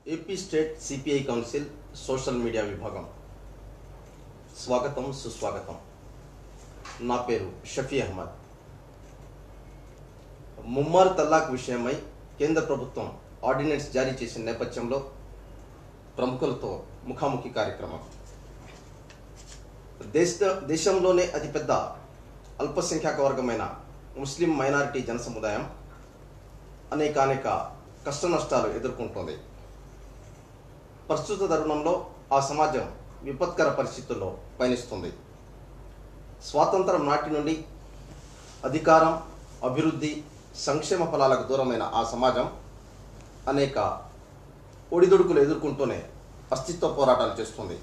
AP state CPI council social media విభాగం స్వాగతం సుస్వాగతం నా పేరు షఫీ అహ్మద్ ముమ్మారు తల్లాక్ విషయమై కేంద్ర ప్రభుత్వం ఆర్డినెన్స్ జారీ చేసిన నేపథ్యంలో ప్రముఖులతో ముఖాముఖి కార్యక్రమం దేశ దేశంలోనే అతిపెద్ద అల్పసంఖ్యాక వర్గమైన ముస్లిం మైనారిటీ జనసముదాయం అనేక అనేక కష్ట నష్టాలు ఎదుర్కొంటోంది ప్రస్తుత తరుణంలో ఆ సమాజం విపత్కర పరిస్థితుల్లో పయనిస్తుంది స్వాతంత్రం నాటి నుండి అధికారం అభివృద్ధి సంక్షేమ ఫలాలకు దూరమైన ఆ సమాజం అనేక ఒడిదుడుకులు ఎదుర్కొంటూనే అస్తిత్వ పోరాటాలు చేస్తుంది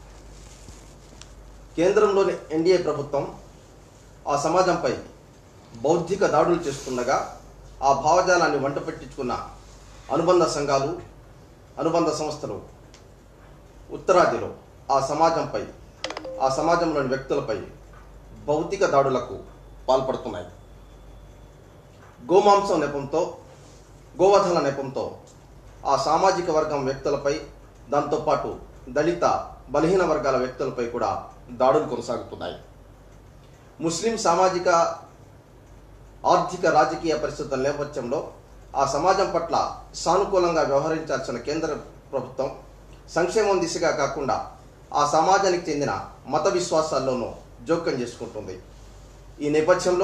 కేంద్రంలోని ఎన్డీఏ ప్రభుత్వం ఆ సమాజంపై బౌద్ధిక దాడులు చేస్తుండగా ఆ భావజాలాన్ని వంట పెట్టించుకున్న అనుబంధ సంఘాలు అనుబంధ సంస్థలు ఉత్తరాదిలో ఆ సమాజంపై ఆ సమాజంలోని వ్యక్తులపై భౌతిక దాడులకు పాల్పడుతున్నాయి గోమాంసం నెపంతో గోవధన నెపంతో ఆ సామాజిక వర్గం వ్యక్తులపై దాంతోపాటు దళిత బలహీన వర్గాల వ్యక్తులపై కూడా దాడులు కొనసాగుతున్నాయి ముస్లిం సామాజిక ఆర్థిక రాజకీయ పరిస్థితుల నేపథ్యంలో ఆ సమాజం పట్ల సానుకూలంగా వ్యవహరించాల్సిన కేంద్ర ప్రభుత్వం సంక్షేమం దిశగా కాకుండా ఆ సమాజానికి చెందిన మత విశ్వాసాల్లోనూ జోక్యం చేసుకుంటుంది ఈ నేపథ్యంలో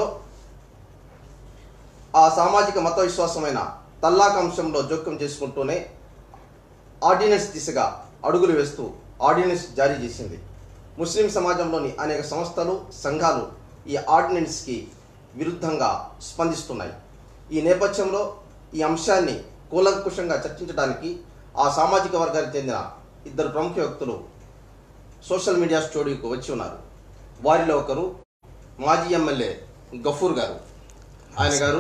ఆ సామాజిక మత విశ్వాసమైన తల్లాక్ అంశంలో జోక్యం చేసుకుంటూనే ఆర్డినెన్స్ దిశగా అడుగులు వేస్తూ ఆర్డినెన్స్ జారీ చేసింది ముస్లిం సమాజంలోని అనేక సంస్థలు సంఘాలు ఈ ఆర్డినెన్స్కి విరుద్ధంగా స్పందిస్తున్నాయి ఈ నేపథ్యంలో ఈ అంశాన్ని కూలంకుషంగా చర్చించడానికి ఆ సామాజిక వర్గానికి చెందిన ఇద్దరు ప్రముఖ వ్యక్తులు సోషల్ మీడియా స్టూడియోకు వచ్చి ఉన్నారు వారిలో ఒకరు మాజీ ఎమ్మెల్యే గఫూర్ గారు ఆయన గారు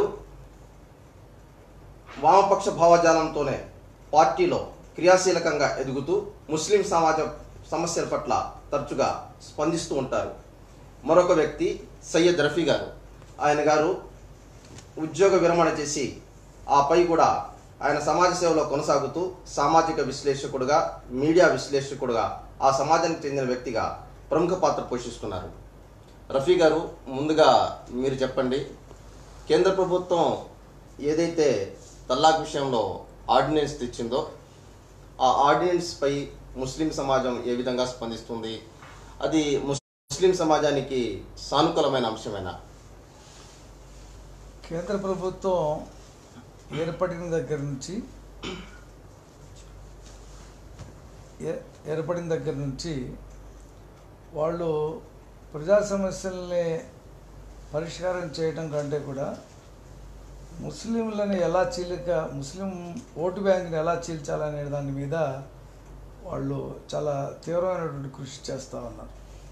వామపక్ష భావజాలంతోనే పార్టీలో క్రియాశీలకంగా ఎదుగుతూ ముస్లిం సమాజ సమస్యల పట్ల తరచుగా స్పందిస్తూ ఉంటారు మరొక వ్యక్తి సయ్యద్ రఫీ గారు ఆయన గారు ఉద్యోగ విరమణ చేసి ఆపై కూడా ఆయన సమాజ సేవలో కొనసాగుతూ సామాజిక విశ్లేషకుడుగా మీడియా విశ్లేషకుడుగా ఆ సమాజానికి చెందిన వ్యక్తిగా ప్రముఖ పాత్ర పోషిస్తున్నారు రఫీ గారు ముందుగా మీరు చెప్పండి కేంద్ర ప్రభుత్వం ఏదైతే తల్లాక్ విషయంలో ఆర్డినెన్స్ తెచ్చిందో ఆ ఆర్డినెన్స్పై ముస్లిం సమాజం ఏ విధంగా స్పందిస్తుంది అది ముస్లిం సమాజానికి సానుకూలమైన అంశమేనా కేంద్ర ప్రభుత్వం ఏర్పడిన దగ్గర నుంచి ఏ- ఏర్పడిన దగ్గర నుంచి వాళ్ళు ప్రజా సమస్యల్ని పరిష్కారం చేయడం కంటే కూడా ముస్లింలను ఎలా చీలిక ముస్లిం ఓటు బ్యాంక్ని ఎలా చీల్చాలనే దాని మీద వాళ్ళు చాలా తీవ్రమైనటువంటి కృషి చేస్తూ ఉన్నారు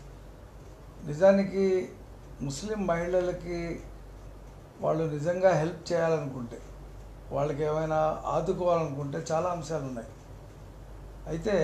నిజానికి ముస్లిం మహిళలకి వాళ్ళు నిజంగా హెల్ప్ చేయాలనుకుంటే వాళ్ళకి ఏమైనా ఆదుకోవాలనుకుంటే చాలా అంశాలు ఉన్నాయి అయితే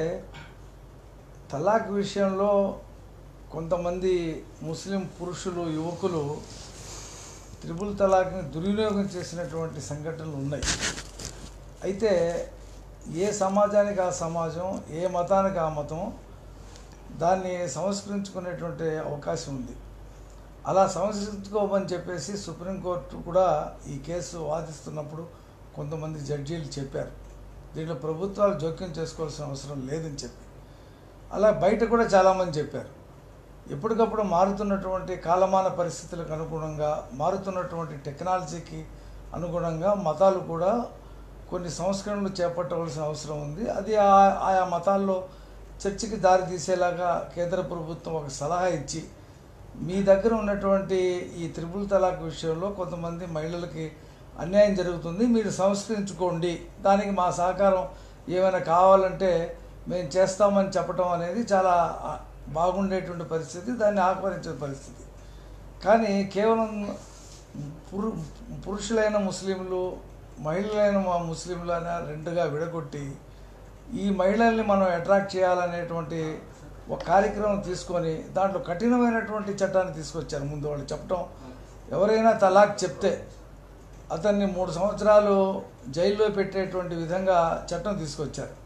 తలాక్ విషయంలో కొంతమంది ముస్లిం పురుషులు యువకులు త్రిపుల్ తలాక్ని దుర్వినియోగం చేసినటువంటి సంఘటనలు ఉన్నాయి అయితే ఏ సమాజానికి ఆ సమాజం ఏ మతానికి ఆ మతం దాన్ని సంస్కరించుకునేటువంటి అవకాశం ఉంది అలా సంస్కరించుకోమని చెప్పేసి సుప్రీంకోర్టు కూడా ఈ కేసు వాదిస్తున్నప్పుడు కొంతమంది జడ్జీలు చెప్పారు దీంట్లో ప్రభుత్వాలు జోక్యం చేసుకోవాల్సిన అవసరం లేదని చెప్పి అలా బయట కూడా చాలామంది చెప్పారు ఎప్పటికప్పుడు మారుతున్నటువంటి కాలమాన పరిస్థితులకు అనుగుణంగా మారుతున్నటువంటి టెక్నాలజీకి అనుగుణంగా మతాలు కూడా కొన్ని సంస్కరణలు చేపట్టవలసిన అవసరం ఉంది అది ఆ- ఆయా మతాల్లో చర్చకి దారి తీసేలాగా కేంద్ర ప్రభుత్వం ఒక సలహా ఇచ్చి మీ దగ్గర ఉన్నటువంటి ఈ త్రిపుల్ తలాక్ విషయంలో కొంతమంది మహిళలకి అన్యాయం జరుగుతుంది మీరు సంస్కరించుకోండి దానికి మా సహకారం ఏమైనా కావాలంటే మేము చేస్తామని చెప్పడం అనేది చాలా ఆ, బాగుండేటువంటి పరిస్థితి దాన్ని ఆహ్వానించే పరిస్థితి కానీ కేవలం పురు పురుషులైన ముస్లింలు మహిళలైన మా ముస్లింలు అనే రెండుగా విడగొట్టి ఈ మహిళల్ని మనం అట్రాక్ట్ చేయాలనేటువంటి ఒక కార్యక్రమం తీసుకొని దాంట్లో కఠినమైనటువంటి చట్టాన్ని తీసుకొచ్చారు ముందు వాళ్ళు చెప్పడం ఎవరైనా తలాక్ చెప్తే అతన్ని మూడు సంవత్సరాలు జైల్లో పెట్టేటువంటి విధంగా చట్టం తీసుకొచ్చారు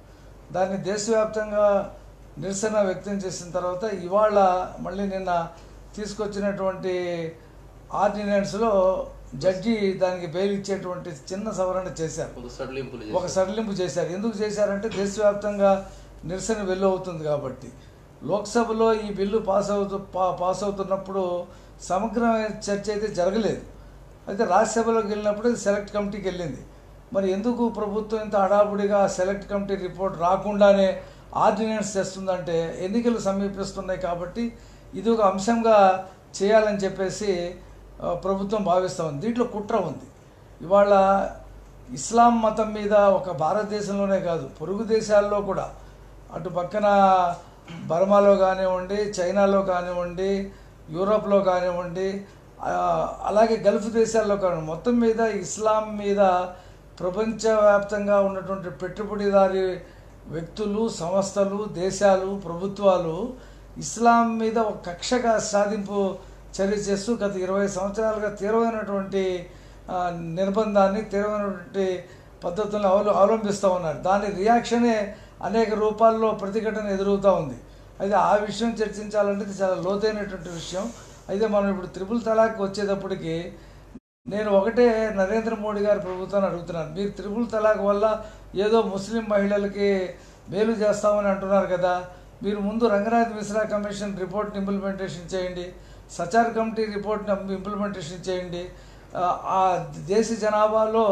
దాన్ని దేశవ్యాప్తంగా నిరసన వ్యక్తం చేసిన తర్వాత ఇవాళ మళ్ళీ నిన్న తీసుకొచ్చినటువంటి ఆర్డినెన్స్లో జడ్జి దానికి బెయిల్ ఇచ్చేటువంటి చిన్న సవరణ చేశారు కొంత సడలింపులు ఒక చేశారు. సడలింపు చేశారు ఎందుకు చేశారంటే దేశవ్యాప్తంగా నిరసన వెళ్ళు అవుతుంది కాబట్టి లోక్సభలో ఈ బిల్లు పాస్ అవుతూ పా పాస్ అవుతున్నప్పుడు సమగ్రమైన చర్చ అయితే జరగలేదు అయితే రాజ్యసభలోకి వెళ్ళినప్పుడు ఇది సెలెక్ట్ కమిటీకి వెళ్ళింది మరి ఎందుకు ప్రభుత్వం ఇంత హడావుడిగా సెలెక్ట్ కమిటీ రిపోర్ట్ రాకుండానే ఆర్డినెన్స్ చేస్తుందంటే ఎన్నికలు సమీపిస్తున్నాయి కాబట్టి ఇది ఒక అంశంగా చేయాలని చెప్పేసి ఆ, ప్రభుత్వం భావిస్తూ ఉంది దీంట్లో కుట్ర ఉంది ఇవాళ ఇస్లాం మతం మీద ఒక భారతదేశంలోనే కాదు పొరుగు దేశాల్లో కూడా అటు పక్కన బర్మాలో కానివ్వండి చైనాలో కానివ్వండి యూరోప్లో కానివ్వండి ఆ, అలాగే గల్ఫ్ దేశాల్లో కానివ్వండి మొత్తం మీద ఇస్లాం మీద ప్రపంచవ్యాప్తంగా ఉన్నటువంటి పెట్టుబడిదారి వ్యక్తులు సంస్థలు దేశాలు ప్రభుత్వాలు ఇస్లాం మీద ఒక కక్షగా సాధింపు చర్య చేస్తూ గత ఇరవై సంవత్సరాలుగా తీవ్రమైనటువంటి ఆ, నిర్బంధాన్ని తీవ్రమైనటువంటి పద్ధతులను అవలు అవలంబిస్తూ ఉన్నారు దాని రియాక్షనే అనేక రూపాల్లో ప్రతిఘటన ఎదురవుతూ ఉంది అయితే ఆ విషయం చర్చించాలంటే ఇది చాలా లోతైనటువంటి విషయం అయితే మనం ఇప్పుడు త్రిపుల్ తలాక్ వచ్చేటప్పటికి నేను ఒకటే నరేంద్ర మోడీ గారి ప్రభుత్వాన్ని అడుగుతున్నాను మీరు త్రిపుల్ తలాక్ వల్ల ఏదో ముస్లిం మహిళలకి మేలు చేస్తామని అంటున్నారు కదా మీరు ముందు రంగనాథ్ మిశ్రా కమిషన్ రిపోర్ట్ని ఇంప్లిమెంటేషన్ చేయండి సచార్ కమిటీ రిపోర్ట్ని ఇంప్లిమెంటేషన్ చేయండి ఆ, ఆ దేశ జనాభాలో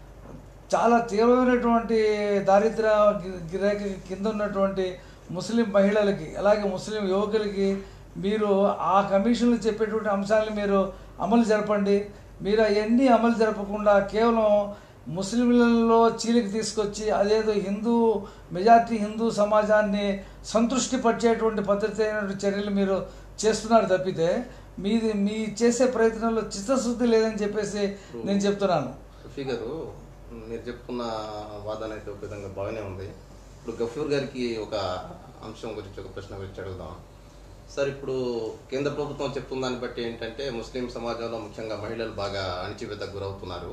చాలా తీవ్రమైనటువంటి దారిద్ర్య గి- రేఖ కింద ఉన్నటువంటి ముస్లిం మహిళలకి అలాగే ముస్లిం యువకులకి మీరు ఆ కమిషన్లు చెప్పేటువంటి అంశాలను మీరు అమలు జరపండి మీరు అవన్నీ అమలు జరపకుండా కేవలం ముస్లింలలో చీలిక తీసుకొచ్చి అదేదో హిందూ మెజార్టీ హిందూ సమాజాన్ని సంతృష్టిపరిచేటువంటి పద్ధతి అయినటువంటి చర్యలు మీరు చేస్తున్నారు తప్పితే మీది మీ చేసే ప్రయత్నంలో చిత్తశుద్ధి లేదని చెప్పేసి నేను చెప్తున్నాను షఫీ గారు మీరు చెప్పుకున్న వాదన అయితే ఒక విధంగా బాగానే ఉంది ఇప్పుడు గఫూర్ గారికి ఒక అంశం గురించి ఒక ప్రశ్న గురించి అడుగుదాం సార్ ఇప్పుడు కేంద్ర ప్రభుత్వం చెప్తున్న దాన్ని బట్టి ఏంటంటే ముస్లిం సమాజంలో ముఖ్యంగా మహిళలు బాగా అణిచివేతకు గురవుతున్నారు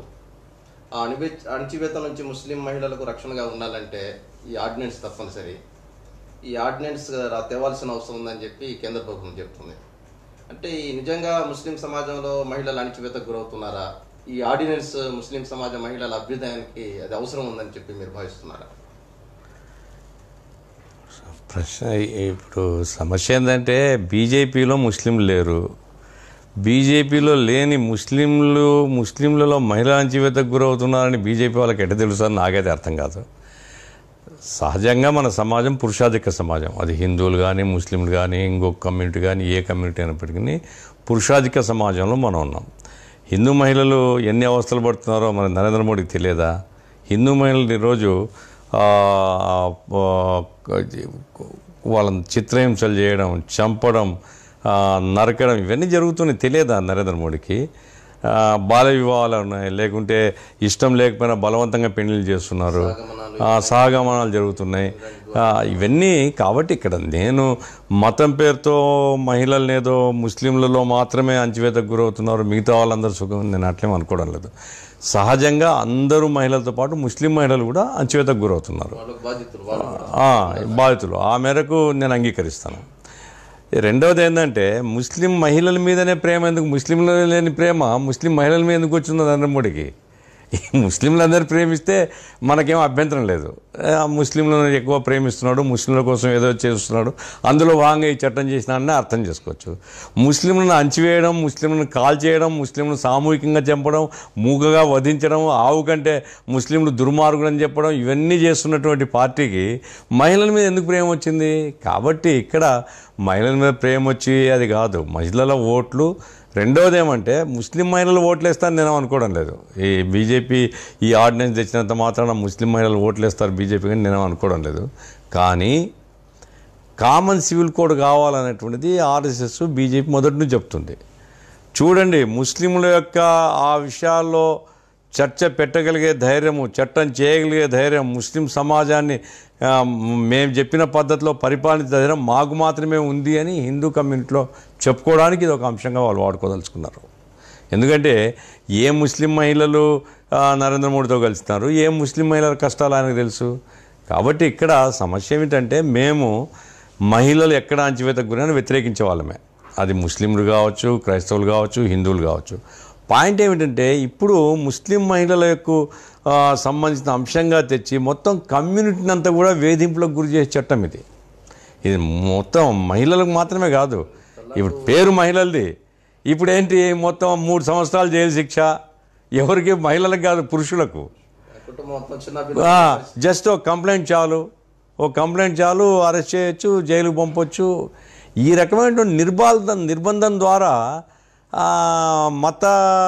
ఆ అణివే అణిచివేత నుంచి ముస్లిం మహిళలకు రక్షణగా ఉండాలంటే ఈ ఆర్డినెన్స్ తప్పనిసరి ఈ ఆర్డినెన్స్ రా- తేవాల్సిన అవసరం ఉందని చెప్పి కేంద్ర ప్రభుత్వం చెప్తుంది అంటే ఈ నిజంగా ముస్లిం సమాజంలో మహిళలు అణిచివేతకు గురవుతున్నారా ఈ ఆర్డినెన్స్ ముస్లిం సమాజ మహిళల అభ్యుదయానికి అది అవసరం ఉందని చెప్పి మీరు భావిస్తున్నారా ప్రశ్న ఇప్పుడు సమస్య ఏంటంటే బీజేపీలో ముస్లింలు లేరు బీజేపీలో లేని ముస్లింలు ముస్లింలలో మహిళా అంచివేతకు గురవుతున్నారని బీజేపీ వాళ్ళకి ఎట్ట తెలుసు అని నాకైతే అర్థం కాదు సహజంగా మన సమాజం పురుషాధిక సమాజం అది హిందువులు కానీ ముస్లింలు కానీ ఇంకొక కమ్యూనిటీ కానీ ఏ కమ్యూనిటీ అయినప్పటికీ పురుషాధిక సమాజంలో మనం ఉన్నాం హిందూ మహిళలు ఎన్ని అవస్థలు పడుతున్నారో మన నరేంద్ర మోడీకి తెలియదా హిందూ మహిళలు ఈరోజు ఆ, ఆ, వాళ్ళని చిత్రహింసలు చేయడం చంపడం ఆ, నరకడం ఇవన్నీ జరుగుతున్నాయి తెలియదా నరేంద్ర మోడీకి ఆ, బాల్య వివాహాలు ఉన్నాయి లేకుంటే ఇష్టం లేకపోయినా బలవంతంగా పెళ్లిళ్ళు చేస్తున్నారు ఆ, సహగమనాలు జరుగుతున్నాయి ఆ, ఇవన్నీ కాబట్టి ఇక్కడ నేను మతం పేరుతో మహిళల్ని ఏదో ముస్లింలలో మాత్రమే అంచివేతకు గురవుతున్నారు మిగతా వాళ్ళందరూ సుఖం నేను అట్లేం అనుకోవడం లేదు సహజంగా అందరూ మహిళలతో పాటు ముస్లిం మహిళలు కూడా అంచివేతకు గురవుతున్నారు వాళ్ళకు బాధితులు వాళ్ళు కూడా. ఆ, బాధితులు ఆ మేరకు నేను అంగీకరిస్తాను రెండవది ఏంటంటే ముస్లిం మహిళల మీదనే ప్రేమ ఎందుకు ముస్లింల లేని ప్రేమ ముస్లిం మహిళల మీద ఎందుకు వచ్చిందో నరేంద్ర మోడీకి ఈ ముస్లింలందరూ ప్రేమిస్తే మనకేం అభ్యంతరం లేదు ఆ ముస్లింలను ఎక్కువ ప్రేమిస్తున్నాడు ముస్లింల కోసం ఏదో చేస్తున్నాడు అందులో భాగంగా ఈ చట్టం చేసినాడని అర్థం చేసుకోవచ్చు ముస్లింలను అంచివేయడం ముస్లింలను కాల్ చేయడం ముస్లింలను సామూహికంగా చంపడం మూగగా వధించడం ఆవు కంటే ముస్లింలు దుర్మార్గులని చెప్పడం ఇవన్నీ చేస్తున్నటువంటి పార్టీకి మహిళల మీద ఎందుకు ప్రేమ వచ్చింది కాబట్టి ఇక్కడ మహిళల మీద ప్రేమ వచ్చి అది కాదు మహిళల ఓట్లు రెండవది ఏమంటే ముస్లిం మహిళలు ఓట్లు వేస్తారని నేను అనుకోవడం లేదు ఈ బీజేపీ ఈ ఆర్డినెన్స్ తెచ్చినంత మాత్రాన ముస్లిం మహిళలు ఓట్లు వేస్తారు బీజేపీ కానీ నేను అనుకోవడం లేదు కానీ కామన్ సివిల్ కోడ్ కావాలనేటువంటిది ఆర్ఎస్ఎస్ బీజేపీ మొదటి నుంచి చెప్తుంది చూడండి ముస్లింల యొక్క ఆ విషయాల్లో చర్చ పెట్టగలిగే ధైర్యము చట్టం చేయగలిగే ధైర్యం ముస్లిం సమాజాన్ని ఆ, మేము చెప్పిన పద్ధతిలో పరిపాలించే ధైర్యం మాకు మాత్రమే ఉంది అని హిందూ కమ్యూనిటీలో చెప్పుకోవడానికి ఇది ఒక అంశంగా వాళ్ళు వాడుకోదలుచుకున్నారు ఎందుకంటే ఏ ముస్లిం మహిళలు ఆ, నరేంద్ర మోడీతో కలుస్తున్నారు ఏ ముస్లిం మహిళల కష్టాలు ఆయనకు తెలుసు కాబట్టి ఇక్కడ సమస్య ఏమిటంటే మేము మహిళలు ఎక్కడ అంచివేతకు గురైనా వ్యతిరేకించే వాళ్ళమే అది ముస్లింలు కావచ్చు క్రైస్తవులు కావచ్చు హిందువులు కావచ్చు పాయింట్ ఏమిటంటే ఇప్పుడు ముస్లిం మహిళలకు ఆ, సంబంధించిన అంశంగా తెచ్చి మొత్తం కమ్యూనిటీని అంతా కూడా వేధింపులకు గురి చేసే చట్టం ఇది ఇది మొత్తం మహిళలకు మాత్రమే కాదు ఇప్పుడు పేరు మహిళలది ఇప్పుడు ఏంటి మొత్తం మూడు సంవత్సరాలు జైలు శిక్ష ఎవరికి మహిళలకు కాదు పురుషులకు కుటుంబం మొత్తం చిన్న ఆ, పిల్లలు జస్ట్ ఒక కంప్లైంట్ చాలు ఒక కంప్లైంట్ చాలు అరెస్ట్ చేయొచ్చు జైలుకు పంపొచ్చు ఈ రకమైనటువంటి నిర్బాధ నిర్బంధం ద్వారా ఆ, మత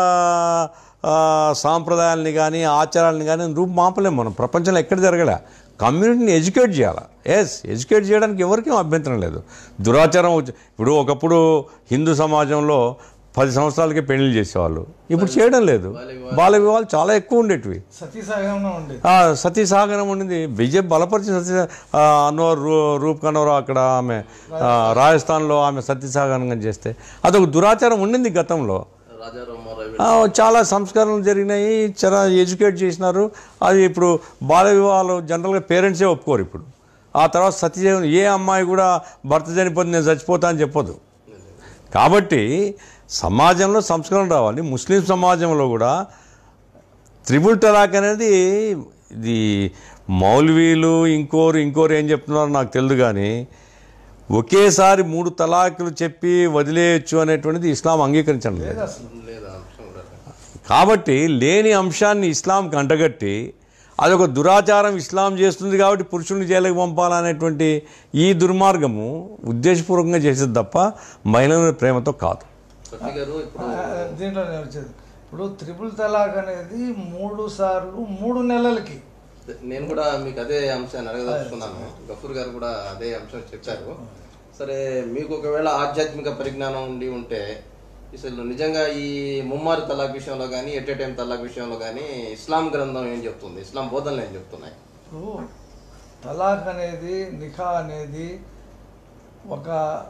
ఆ, సాంప్రదాయాలని కానీ ఆచారాలని కానీ రూపు మాపలేము మనం ప్రపంచంలో ఎక్కడ జరగలే కమ్యూనిటీని ఎడ్యుకేట్ చేయాలి ఎస్ ఎడ్యుకేట్ చేయడానికి ఎవరికీ అభ్యంతరం లేదు దురాచారం వచ్చి- ఇప్పుడు ఒకప్పుడు హిందూ సమాజంలో పది సంవత్సరాలకే పెళ్లి చేసేవాళ్ళు ఇప్పుడు చేయడం లేదు బాల వివాహాలు చాలా ఎక్కువ ఉండేటివి సతీ సహగమనం ఉండేది ఆ, సతీ సాగరం ఉండింది విజయ్ బలపరిచి సతీ ఆ, అన్వర్ రూ- రూప్ కనవర్ అక్కడ ఆమె ఆ, రాజస్థాన్లో ఆమె సతీ సాగరం చేస్తే అదొక దురాచారం ఉండింది గతంలో రాజారావు రవి ఆ, చాలా సంస్కరణలు జరిగినాయి చాలా ఎడ్యుకేట్ చేసినారు అది ఇప్పుడు బాల వివాహాలు జనరల్గా పేరెంట్సే ఒప్పుకోరు ఇప్పుడు ఆ తర్వాత సతీ ఏ అమ్మాయి కూడా భర్త చనిపోతే నేను చచ్చిపోతా అని చెప్పదు కాబట్టి సమాజంలో సంస్కరణ రావాలి ముస్లిం సమాజంలో కూడా త్రిబుల్ తలాక్ అనేది ఇది మౌల్వీలు ఇంకోరు ఇంకోరు ఏం చెప్తున్నారో నాకు తెలియదు కానీ ఒకేసారి మూడు తలాకులు చెప్పి వదిలేయచ్చు అనేటువంటిది ఇస్లాం అంగీకరించడం లేదు లేదు అసలు లేదా అంశం కూడా కాబట్టి లేని అంశాన్ని ఇస్లాంకి అంటగట్టి అదొక దురాచారం ఇస్లాం చేస్తుంది కాబట్టి పురుషుల్ని జైలుకి పంపాలనేటువంటి ఈ దుర్మార్గము ఉద్దేశపూర్వకంగా చేసేది తప్ప మహిళల మీద ప్రేమతో కాదు సత్య గారు ఇప్పుడు ఆ, దీంట్లో నేను వచ్చేది ఇప్పుడు త్రిపుల్ తలాక్ అనేది మూడు సార్లు మూడు నెలలకి నేను కూడా మీకు అదే అంశాన్ని అడగదలుచుకున్నాను గఫూర్ గారు కూడా అదే అంశం చెప్పారు సరే మీకు ఒకవేళ ఆధ్యాత్మిక పరిజ్ఞానం ఉండి ఉంటే అసలు నిజంగా ఈ ముమ్మారు తలాక్ విషయంలో కానీ ఎట్ ఏ టైం తలాక్ విషయంలో కానీ ఇస్లాం గ్రంథం ఏం చెప్తుంది ఇస్లాం బోధనలు ఏం చెప్తున్నాయి ఇప్పుడు తలాక్ అనేది నిఖా అనేది ఒక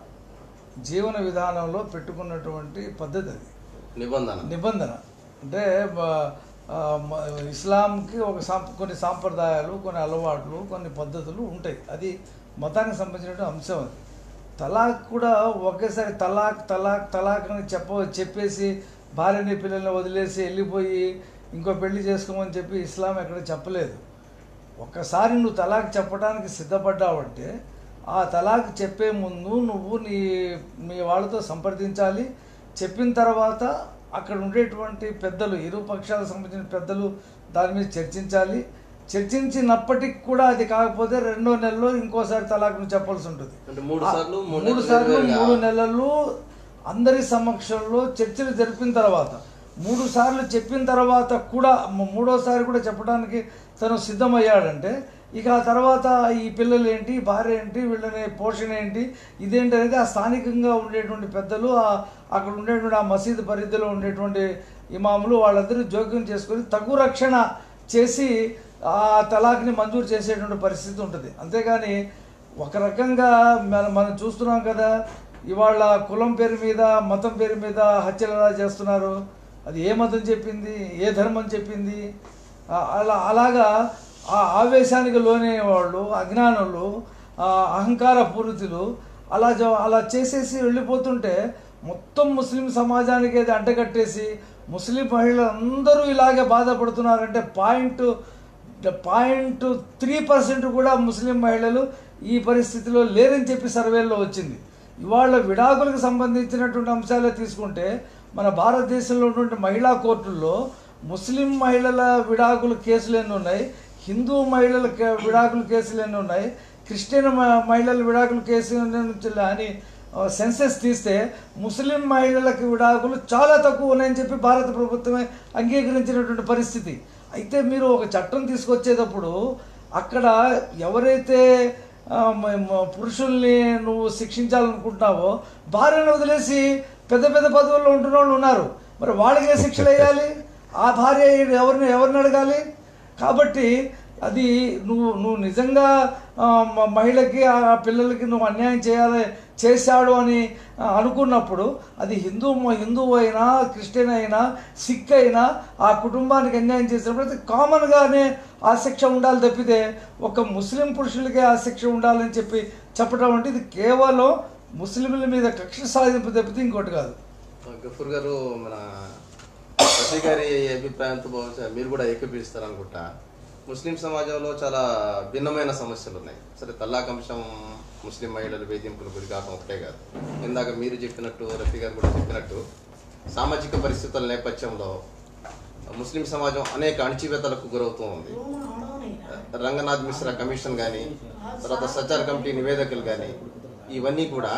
జీవన విధానంలో పెట్టుకున్నటువంటి పద్ధతి అది నిబంధన నిబంధన అంటే బ- ఆ, మ- ఇస్లాంకి ఒక సాం కొన్ని సాంప్రదాయాలు కొన్ని అలవాట్లు కొన్ని పద్ధతులు ఉంటాయి అది మతానికి సంబంధించిన అంశం అది తలాక్ కూడా ఒకేసారి తలాక్ తలాక్ తలాక్ అని చెప్ప చెప్పేసి భార్యని పిల్లల్ని వదిలేసి వెళ్ళిపోయి ఇంకో పెళ్లి చేసుకోమని చెప్పి ఇస్లాం ఎక్కడ చెప్పలేదు ఒక్కసారి నువ్వు తలాక్ చెప్పడానికి సిద్ధపడ్డావంటే ఆ తలాక్ చెప్పే ముందు నువ్వు నీ మీ వాళ్ళతో సంప్రదించాలి చెప్పిన తర్వాత అక్కడ ఉండేటువంటి పెద్దలు ఇరు పక్షాలకు సంబంధించిన పెద్దలు దాని మీద చర్చించాలి చర్చించినప్పటికి కూడా అది కాకపోతే రెండో నెలలో ఇంకోసారి తలాక్ను చెప్పాల్సి ఉంటుంది అంటే మూడు సార్లు మూడు మూడు నెలలు సార్లు వేరువేరుగా. మూడు నెలలు అందరి సమక్షంలో చర్చలు జరిపిన తర్వాత మూడు సార్లు చెప్పిన తర్వాత కూడా మ- మూడోసారి కూడా చెప్పడానికి తను సిద్ధమయ్యాడంటే ఇక ఆ తర్వాత ఈ పిల్లలు ఏంటి భార్య ఏంటి వీళ్ళని పోషణ ఏంటి ఇదేంటి అనేది ఆ స్థానికంగా ఉండేటువంటి పెద్దలు ఆ- అక్కడ ఉండేటువంటి ఆ మసీదు పరిధిలో ఉండేటువంటి ఇమాములు వాళ్ళందరూ జోక్యం చేసుకొని తగు రక్షణ చేసి ఆ తలాక్ని మంజూరు చేసేటువంటి పరిస్థితి ఉంటుంది అంతేగాని ఒక రకంగా మనం మనం చూస్తున్నాం కదా ఇవాళ కులం పేరు మీద మతం పేరు మీద హత్యలు ఎలా చేస్తున్నారు అది ఏ మతం చెప్పింది ఏ ధర్మం చెప్పింది ఆ- అలా అలాగా ఆ ఆవేశానికి లోనే వాళ్ళు అజ్ఞానులు ఆ అహంకార పూరితులు అలా జ- అలా చేసేసి వెళ్ళిపోతుంటే మొత్తం ముస్లిం సమాజానికి అది అంటగట్టేసి ముస్లిం మహిళలు అందరూ ఇలాగే బాధపడుతున్నారంటే పాయింట్ పాయింట్ త్రీ పర్సెంట్ కూడా ముస్లిం మహిళలు ఈ పరిస్థితిలో లేరని చెప్పి సర్వేలో వచ్చింది ఇవాళ విడాకులకు సంబంధించినటువంటి అంశాలే తీసుకుంటే మన భారతదేశంలో ఉన్నటువంటి మహిళా కోర్టుల్లో ముస్లిం మహిళల విడాకుల కేసులు ఎన్ని ఉన్నాయి హిందూ మహిళల కే- విడాకుల కేసులు ఎన్ని ఉన్నాయి క్రిస్టియన్ మ- మహిళల విడాకుల కేసు నుంచి అని ఆ, సెన్సెస్ తీస్తే ముస్లిం మహిళలకు విడాకులు చాలా తక్కువ ఉన్నాయని చెప్పి భారత ప్రభుత్వమే అంగీకరించినటువంటి పరిస్థితి అయితే మీరు ఒక చట్టం తీసుకొచ్చేటప్పుడు అక్కడ ఎవరైతే ఆ, మ- మ- పురుషుల్ని నువ్వు శిక్షించాలనుకుంటున్నావో భార్యను వదిలేసి పెద్ద పెద్ద పదవుల్లో ఉంటున్న వాళ్ళు ఉన్నారు మరి వాళ్ళకి ఏ శిక్షలు వేయాలి ఆ భార్య ఎవరిని ఎవరిని అడగాలి కాబట్టి అది నువ్వు నువ్వు నిజంగా ఆ, మ- మహిళకి ఆ పిల్లలకి నువ్వు అన్యాయం చేయాలి చేశాడు అని ఆ, అనుకున్నప్పుడు అది హిందూ హిందువు అయినా క్రిస్టియన్ అయినా సిక్ అయినా ఆ కుటుంబానికి అన్యాయం చేసినప్పుడు అది కామన్గానే ఆ శిక్ష ఉండాలి తప్పితే ఒక ముస్లిం పురుషులకే ఆ శిక్ష ఉండాలని చెప్పి చెప్పడం అంటే ఇది కేవలం ముస్లింల మీద కక్ష సాధింపు తప్పితే ఇంకోటి కాదు గఫూర్ గారు మన శశి గారి అభిప్రాయంతో బహుశా మీరు కూడా ఏకీపిస్తారు అనుకుంటా ముస్లిం సమాజంలో చాలా భిన్నమైన సమస్యలు ఉన్నాయి సరే తల్లాక్ అంశం ముస్లిం మహిళలు వేధింపులు గురి కావడం ఒకటే కాదు ఇందాక మీరు చెప్పినట్టు రఫీ గారు కూడా చెప్పినట్టు సామాజిక పరిస్థితుల నేపథ్యంలో ముస్లిం సమాజం అనేక అణచివేతలకు గురవుతూ ఉంది రంగనాథ్ మిశ్రా కమిషన్ కానీ తర్వాత సచార్ కమిటీ నివేదికలు కానీ ఇవన్నీ కూడా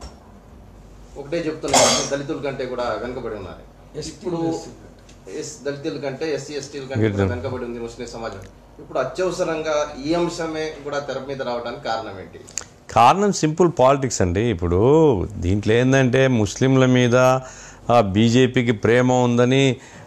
ఒకటే చెప్తున్నారు దళితుల కంటే కూడా వెనుకబడి ఉన్నారు ఎస్టీ, ఇప్పుడు ఎస్సీ ఎస్ దళితుల కంటే ఎస్సీ ఎస్టీల కంటే కూడా వెనుకబడి ఉంది ముస్లిం సమాజం ఇప్పుడు అత్యవసరంగా ఈ అంశమే కూడా తెర మీద రావడానికి కారణం ఏంటి కారణం సింపుల్ పాలిటిక్స్ అండి ఇప్పుడు దీంట్లో ఏంటంటే ముస్లింల మీద ఆ, బీజేపీకి ప్రేమ ఉందని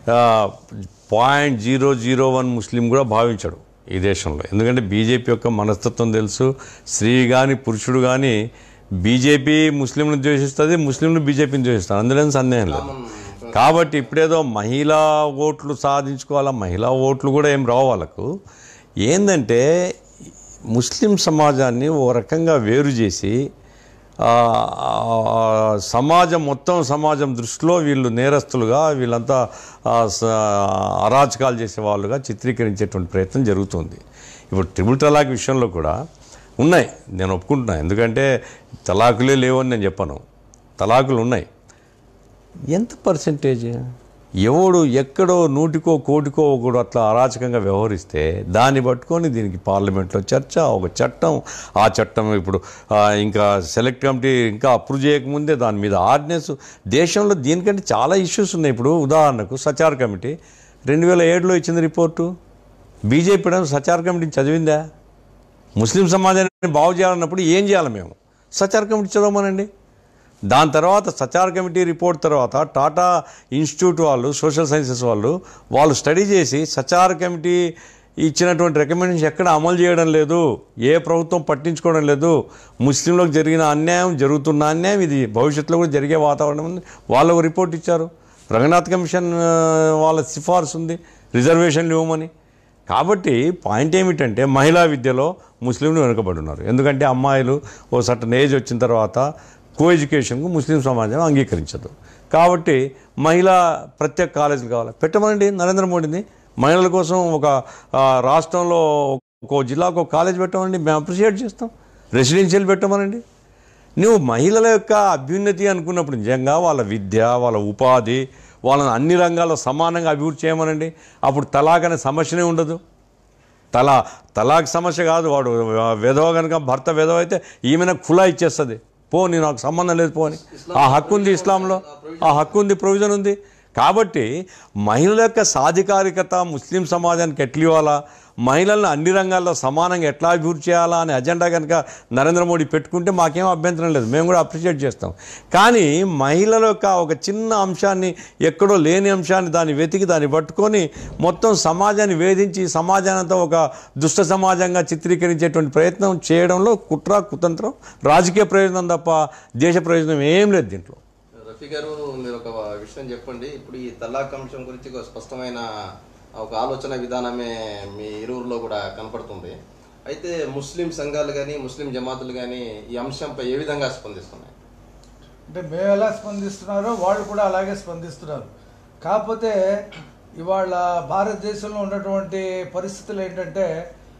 పాయింట్ జీరో జీరో వన్ ముస్లిం కూడా భావించాడు ఈ దేశంలో ఎందుకంటే బీజేపీ యొక్క మనస్తత్వం తెలుసు స్త్రీ కానీ పురుషుడు కానీ బీజేపీ ముస్లింలను ద్వేషిస్తుంది ముస్లింలు బీజేపీని ద్వేషిస్తారు అందులో ఏం సందేహం లేదు కాబట్టి ఇప్పుడేదో మహిళా ఓట్లు సాధించుకోవాలా మహిళా ఓట్లు కూడా ఏం రావు వాళ్ళకు ఏంటంటే ముస్లిం సమాజాన్ని ఓ రకంగా వేరు చేసి ఆ, ఆ, సమాజం మొత్తం సమాజం దృష్టిలో వీళ్ళు నేరస్తులుగా వీళ్ళంతా ఆ, స- అరాచకాలు చేసే వాళ్ళుగా చిత్రీకరించేటువంటి ప్రయత్నం జరుగుతుంది ఇప్పుడు ట్రిపుల్ తలాక్ విషయంలో కూడా ఉన్నాయి నేను ఒప్పుకుంటున్నాను ఎందుకంటే తలాకులే లేవని నేను చెప్పను తలాకులు ఉన్నాయి ఎంత పర్సెంటేజ్ ఎవడు ఎక్కడో నూటికో కోటికో ఒకడు అట్లా అరాచకంగా వ్యవహరిస్తే దాన్ని పట్టుకొని దీనికి పార్లమెంట్లో చర్చ ఒక చట్టం ఆ చట్టం ఇప్పుడు ఆ, ఇంకా సెలెక్ట్ కమిటీ ఇంకా అప్రూవ్ చేయకముందే దాని మీద ఆర్డినెన్స్ దేశంలో దీనికంటే చాలా ఇష్యూస్ ఉన్నాయి ఇప్పుడు ఉదాహరణకు సచార్ కమిటీ రెండు వేల ఏడులో ఇచ్చింది రిపోర్టు బీజేపీ సచార్ కమిటీని చదివిందా ముస్లిం సమాజాన్ని బాగు చేయాలన్నప్పుడు ఏం చేయాలి మేము సచార్ కమిటీ చదవమనండి దాని తర్వాత సచార్ కమిటీ రిపోర్ట్ తర్వాత టాటా ఇన్స్టిట్యూట్ వాళ్ళు సోషల్ సైన్సెస్ వాళ్ళు వాళ్ళు స్టడీ చేసి సచార్ కమిటీ ఇచ్చినటువంటి రికమెండేషన్ ఎక్కడ అమలు చేయడం లేదు ఏ ప్రభుత్వం పట్టించుకోవడం లేదు ముస్లింలకు జరిగిన అన్యాయం జరుగుతున్న అన్యాయం ఇది భవిష్యత్తులో కూడా జరిగే వాతావరణం ఉంది వాళ్ళు ఒక రిపోర్ట్ ఇచ్చారు రంగనాథ్ కమిషన్ ఆ, వాళ్ళ సిఫార్సు ఉంది రిజర్వేషన్లు ఇవ్వమని కాబట్టి పాయింట్ ఏమిటంటే మహిళా విద్యలో ముస్లింలు వెనుకబడి ఉన్నారు ఎందుకంటే అమ్మాయిలు ఓ సర్టన్ ఏజ్ వచ్చిన తర్వాత కో ఎడ్యుకేషన్కు ముస్లిం సమాజం అంగీకరించదు కాబట్టి మహిళా ప్రత్యేక కాలేజీలు కావాలి పెట్టమనండి నరేంద్ర మోడీని మహిళల కోసం ఒక ఆ, రాష్ట్రంలో ఒక జిల్లాకు ఒక కాలేజ్ పెట్టమనండి మేము అప్రిషియేట్ చేస్తాం రెసిడెన్షియల్ పెట్టమనండి నువ్వు మహిళల యొక్క అభ్యున్నతి అనుకున్నప్పుడు నిజంగా వాళ్ళ విద్య వాళ్ళ ఉపాధి వాళ్ళని అన్ని రంగాల్లో సమానంగా అభివృద్ధి చేయమనండి అప్పుడు తలాక్ అనే సమస్యనే ఉండదు తలా తలాక్ సమస్య కాదు వాడు విధవ కనుక భర్త విధవ అయితే ఈమెన ఖులా ఇచ్చేస్తుంది పో నీ నాకు సంబంధం లేదు పో అని ఆ హక్కు ఉంది ఇస్లాంలో ఆ హక్కు ఉంది ప్రొవిజన్ ఉంది కాబట్టి మహిళల యొక్క సాధికారికత ముస్లిం సమాజానికి ఎట్లా ఇవ్వాలా మహిళలను అన్ని రంగాల్లో సమానంగా ఎట్లా అభివృద్ధి చేయాలా అనే అజెండా కనుక నరేంద్ర మోడీ పెట్టుకుంటే మాకేం అభ్యంతరం లేదు మేము కూడా అప్రిషియేట్ చేస్తాం కానీ మహిళల యొక్క ఒక చిన్న అంశాన్ని ఎక్కడో లేని అంశాన్ని దాన్ని వెతికి దాన్ని పట్టుకొని మొత్తం సమాజాన్ని వేధించి సమాజాన్ని అంతా ఒక దుష్ట సమాజంగా చిత్రీకరించేటువంటి ప్రయత్నం చేయడంలో కుట్ర కుతంత్రం రాజకీయ ప్రయోజనం తప్ప దేశ ప్రయోజనం ఏం లేదు దీంట్లో రఫీ గారు మీరు ఒక విషయం చెప్పండి ఇప్పుడు ఈ తలాక్ అంశం గురించి ఒక స్పష్టమైన ఒక ఆలోచన విధానమే మీ ఇరువురిలో కూడా కనపడుతుంది అయితే ముస్లిం సంఘాలు కానీ ముస్లిం జమాతులు కానీ ఈ అంశంపై ఏ విధంగా స్పందిస్తున్నాయి అంటే మేము ఎలా స్పందిస్తున్నారో వాళ్ళు కూడా అలాగే స్పందిస్తున్నారు కాకపోతే ఇవాళ భారతదేశంలో ఉన్నటువంటి పరిస్థితులు ఏంటంటే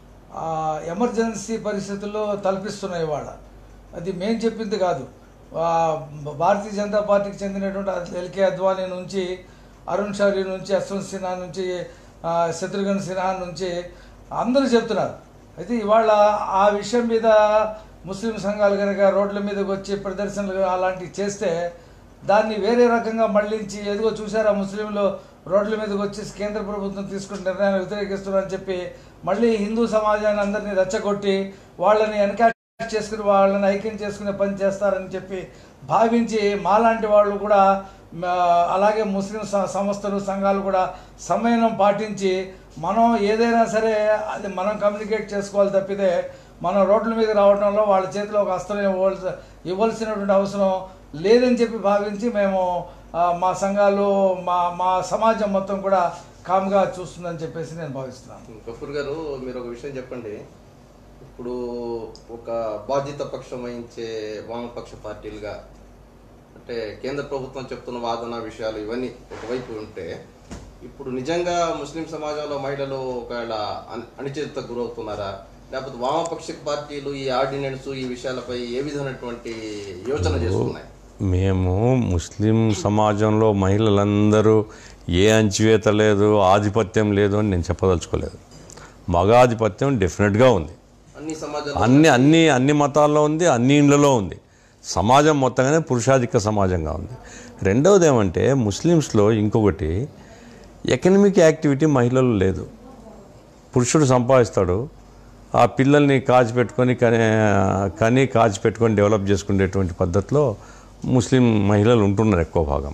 ఆ, ఎమర్జెన్సీ పరిస్థితులు తలపిస్తున్నాయి ఇవాళ అది మేము చెప్పింది కాదు ఆ, భారతీయ జనతా పార్టీకి చెందినటువంటి ఎల్కే అద్వానీ నుంచి అరుణ్ షౌరి నుంచి యశ్వంత్ సిన్హా నుంచి ఆ, శత్రుఘ్న సిన్హా నుంచి అందరూ చెప్తున్నారు అయితే ఇవాళ ఆ విషయం మీద ముస్లిం సంఘాలు కనుక రోడ్ల మీదకి వచ్చి ప్రదర్శనలు అలాంటివి చేస్తే దాన్ని వేరే రకంగా మళ్ళించి ఎదుగో చూసారా ముస్లింలు రోడ్ల మీదకి వచ్చి కేంద్ర ప్రభుత్వం తీసుకున్న నిర్ణయాన్ని వ్యతిరేకిస్తున్నారని చెప్పి మళ్ళీ హిందూ సమాజాన్ని అందరినీ రెచ్చగొట్టి వాళ్ళని ఎన్కాష్ చేసుకుని వాళ్ళని ఐక్యం చేసుకునే పని చేస్తారని చెప్పి భావించి మాలాంటి వాళ్ళు కూడా మ, అలాగే ముస్లిం స- సంస్థలు సంఘాలు కూడా సమయం పాటించి మనం ఏదైనా సరే అది మనం కమ్యూనికేట్ చేసుకోవాలి తప్పితే మనం రోడ్ల మీద రావడంలో వాళ్ళ చేతిలో ఒక అస్త్రం ఇవ్వాల్సి ఇవ్వాల్సినటువంటి అవసరం లేదని చెప్పి భావించి మేము ఆ, మా సంఘాలు మా మా సమాజం మొత్తం కూడా కామ్గా చూస్తుందని చెప్పేసి నేను భావిస్తున్నాను గఫూర్ గారు మీరు ఒక విషయం చెప్పండి ఇప్పుడు ఒక బాధ్యత పక్షం వహించే వామపక్ష పార్టీలుగా అంటే కేంద్ర ప్రభుత్వం చెప్తున్న వాదన విషయాలు ఇవన్నీ ఒకవైపు ఉంటే ఇప్పుడు నిజంగా ముస్లిం సమాజంలో మహిళలు ఒకవేళ అన్- అణిచితకు గురవుతున్నారా లేకపోతే వామపక్ష పార్టీలు ఈ ఆర్డినెన్స్ ఈ విషయాలపై ఏ విధమైనటువంటి యోచన చేస్తున్నాయి మేము ముస్లిం సమాజంలో మహిళలందరూ ఏ అంచివేత లేదు ఆధిపత్యం లేదు అని నేను చెప్పదలుచుకోలేదు మగాధిపత్యం డెఫినెట్గా ఉంది అన్ని సమాజాలు అన్ని అన్ని అన్ని మతాల్లో ఉంది అన్ని ఇండ్లలో ఉంది సమాజం మొత్తంగానే పురుషాధిక సమాజంగా ఉంది రెండవది ఏమంటే ముస్లిమ్స్లో ఇంకొకటి ఎకనమిక్ యాక్టివిటీ మహిళలు లేదు పురుషుడు సంపాదిస్తాడు ఆ పిల్లల్ని కాచి పెట్టుకొని కని కని కాచి పెట్టుకొని డెవలప్ చేసుకునేటువంటి పద్ధతిలో ముస్లిం మహిళలు ఉంటున్నారు ఎక్కువ భాగం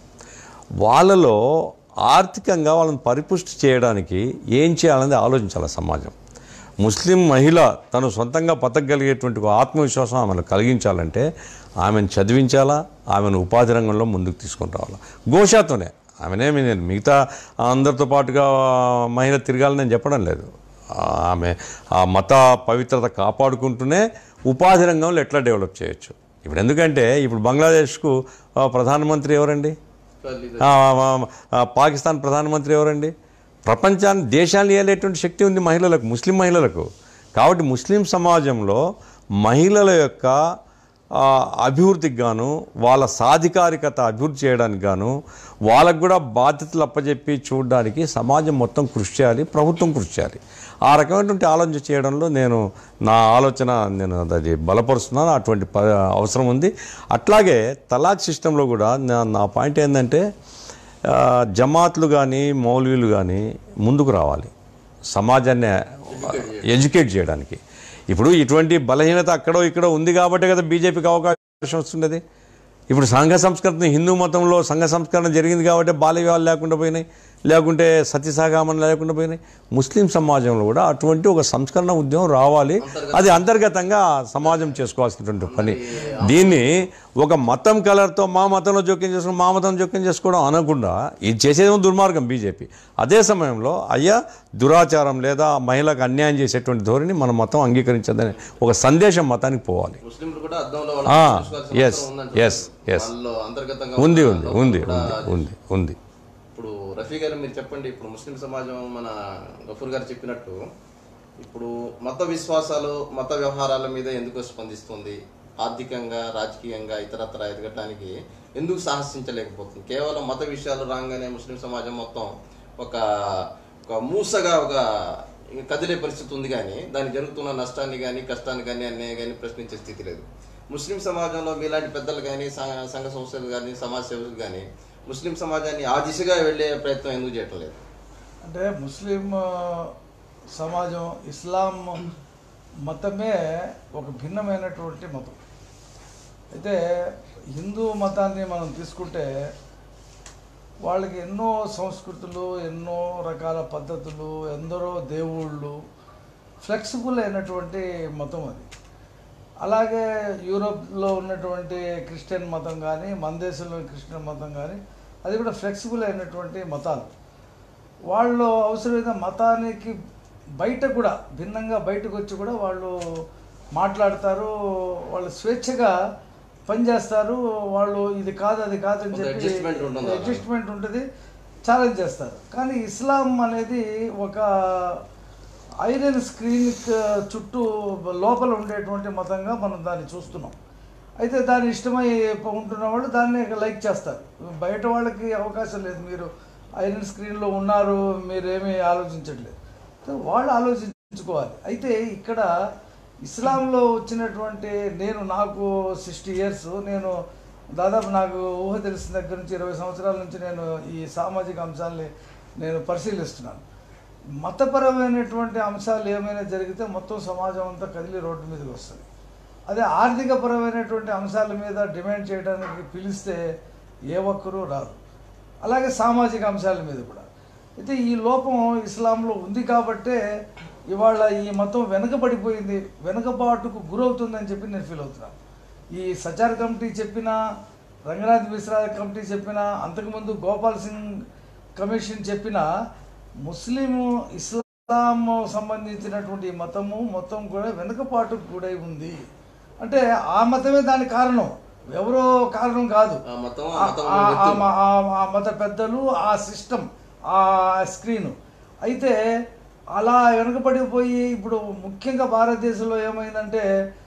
వాళ్ళలో ఆర్థికంగా వాళ్ళని పరిపుష్టి చేయడానికి ఏం చేయాలనేది ఆలోచించాలి సమాజం ముస్లిం మహిళ తను సొంతంగా బతకగలిగేటువంటి ఒక ఆత్మవిశ్వాసం ఆమెను కలిగించాలంటే ఆమెను చదివించాలా ఆమెను ఉపాధి రంగంలో ముందుకు తీసుకొని రావాలా గోషాతోనే ఆమెనేమి నేను మిగతా అందరితో పాటుగా మహిళ తిరగాలని నేను చెప్పడం లేదు ఆమె ఆ మత పవిత్రత కాపాడుకుంటూనే ఉపాధి రంగంలో ఎట్లా డెవలప్ చేయొచ్చు ఇప్పుడు ఎందుకంటే ఇప్పుడు బంగ్లాదేశ్కు ఆ, ప్రధానమంత్రి ఎవరండి ఆ, ఆ, ఆ, పాకిస్తాన్ ప్రధానమంత్రి ఎవరండి ప్రపంచాన్ని దేశాన్ని ఏలేటువంటి శక్తి ఉంది మహిళలకు ముస్లిం మహిళలకు కాబట్టి ముస్లిం సమాజంలో మహిళల యొక్క ఆ, అభివృద్ధికి గాను వాళ్ళ సాధికారికత అభివృద్ధి చేయడానికి గాను వాళ్ళకు కూడా బాధ్యతలు అప్పచెప్పి చూడడానికి సమాజం మొత్తం కృషి చేయాలి ప్రభుత్వం కృషి చేయాలి ఆ రకమైనటువంటి ఆలోచన చేయడంలో నేను నా ఆలోచన నేను అది బలపరుస్తున్నాను అటువంటి ప అవసరం ఉంది అట్లాగే తలాక్ సిస్టంలో కూడా నా నా పాయింట్ ఏంటంటే ఆ, జమాత్లు కానీ మౌల్వీలు కానీ ముందుకు రావాలి సమాజాన్ని ఎడ్యుకేట్ చేయడానికి ఇప్పుడు ఇటువంటి బలహీనత అక్కడో ఇక్కడో ఉంది కాబట్టే కదా బీజేపీకి అవకాశం వస్తున్నది ఇప్పుడు సంఘ సంస్కరణ హిందూ మతంలో సంఘ సంస్కరణ జరిగింది కాబట్టి బాల్య వివాహాలు లేకుండా పోయినాయి లేకుంటే సత్యసాగామన లేకుండా పోయినాయి ముస్లిం సమాజంలో కూడా అటువంటి ఒక సంస్కరణ ఉద్యమం రావాలి అది అంతర్గతంగా సమాజం చేసుకోవాల్సినటువంటి పని దీన్ని ఒక మతం కలర్తో మా మతంలో జోక్యం చేసుకోవడం మా మతం జోక్యం చేసుకోవడం అనకుండా ఇది చేసేదేమో దుర్మార్గం బీజేపీ అదే సమయంలో అయ్యా దురాచారం లేదా మహిళకు అన్యాయం చేసేటువంటి ధోరణి మన మతం అంగీకరించదని ఒక సందేశం మతానికి పోవాలి ముస్లింలు కూడా అద్దంలో ఆ, వాళ్ళు చూసుకోవాల్సిన yes, అవసరం ఉందంటారు. yes, yes. వాళ్ళు అంతర్గతంగా ఉంది ఉన్న ఉంది ఉంది కూడా ఉంది ఉంది ఉంది ఇప్పుడు రఫీ గారు మీరు చెప్పండి ఇప్పుడు ముస్లిం సమాజం మన గఫూర్ గారు చెప్పినట్టు ఇప్పుడు మత విశ్వాసాలు మత వ్యవహారాల మీద ఎందుకు స్పందిస్తుంది ఆర్థికంగా రాజకీయంగా ఇతరత్ర ఎదగటానికి ఎందుకు సాహసించలేకపోతుంది కేవలం మత విషయాలు రాగానే ముస్లిం సమాజం మొత్తం ఒక ఒక మూసగా ఒక ఇంక కదిలే పరిస్థితి ఉంది కానీ దానికి జరుగుతున్న నష్టాన్ని కానీ కష్టాన్ని కానీ అన్యాయం కానీ ప్రశ్నించే స్థితి లేదు ముస్లిం సమాజంలో మీలాంటి పెద్దలు కానీ సంఘ సంఘ సంస్థలు కానీ సమాజ సేవకులు కానీ ముస్లిం సమాజాన్ని ఆ దిశగా వెళ్ళే ప్రయత్నం ఎందుకు చేయటం లేదు అంటే ముస్లిం ఆ, సమాజం ఇస్లాం మతమే ఒక భిన్నమైనటువంటి మతం అయితే హిందూ మతాన్ని మనం తీసుకుంటే వాళ్ళకి ఎన్నో సంస్కృతులు ఎన్నో రకాల పద్ధతులు ఎందరో దేవుళ్ళు ఫ్లెక్సిబుల్ అయినటువంటి మతం అది అలాగే యూరోప్లో ఉన్నటువంటి క్రిస్టియన్ మతం కానీ మన దేశంలో క్రిస్టియన్ మతం కానీ అది కూడా ఫ్లెక్సిబుల్ అయినటువంటి మతాలు వాళ్ళు అవసరమైన మతానికి బయట కూడా భిన్నంగా బయటకు వచ్చి కూడా వాళ్ళు మాట్లాడతారు వాళ్ళు స్వేచ్ఛగా పనిచేస్తారు వాళ్ళు ఇది కాదు అది కాదు అని కొంత చెప్పి adjustment ఉంటుంది అలా. అడ్జస్ట్మెంట్ ఉంటుంది ఛాలెంజ్ చేస్తారు కానీ ఇస్లాం అనేది ఒక ఐరన్ స్క్రీన్ చుట్టూ లోపల ఉండేటువంటి మతంగా మనం దాన్ని చూస్తున్నాం అయితే దాని ఇష్టమై ఉంటున్న వాళ్ళు దాన్ని లైక్ చేస్తారు బయట వాళ్ళకి అవకాశం లేదు మీరు ఐరన్ స్క్రీన్లో ఉన్నారు మీరేమీ ఆలోచించట్లేదు సో వాళ్ళు ఆలోచించుకోవాలి అయితే ఇక్కడ ఇస్లాంలో వచ్చినటువంటి నేను నాకు సిక్స్టీ ఇయర్స్ నేను దాదాపు నాకు ఊహ తెలిసిన దగ్గర నుంచి ఇరవై సంవత్సరాల నుంచి నేను ఈ సామాజిక అంశాలని నేను పరిశీలిస్తున్నాను మతపరమైనటువంటి అంశాలు ఏమైనా జరిగితే మొత్తం సమాజం అంతా కదిలి రోడ్డు మీదకి వస్తుంది అదే ఆర్థికపరమైనటువంటి అంశాల మీద డిమాండ్ చేయడానికి పిలిస్తే ఏ ఒక్కరూ రారు అలాగే సామాజిక అంశాల మీద కూడా అయితే ఈ లోపం ఇస్లాంలో ఉంది కాబట్టే ఇవాళ ఈ మొత్తం వెనకబడిపోయింది వెనకబాటుకు గురవుతుందని చెప్పి నేను ఫీల్ అవుతున్నాను ఈ సచార్ కమిటీ చెప్పిన రంగనాథ్ మిశ్రా కమిటీ చెప్పిన అంతకుముందు గోపాల్ సింగ్ కమిషన్ చెప్పిన ముస్లిం ఇస్లాం సంబంధించినటువంటి ఈ మతము మొత్తం కూడా వెనుకపాటుకు గురై ఉంది అంటే ఆ మతమే దానికి కారణం ఎవరో కారణం కాదు ఆ మతం ఆ- ఆ మతం ఆ- ఆ వ్యక్తులు. మ- ఆ- ఆ మత పెద్దలు ఆ సిస్టమ్ ఆ స్క్రీన్ అయితే అలా వెనుకబడిపోయి ఇప్పుడు ముఖ్యంగా భారతదేశంలో ఏమైందంటే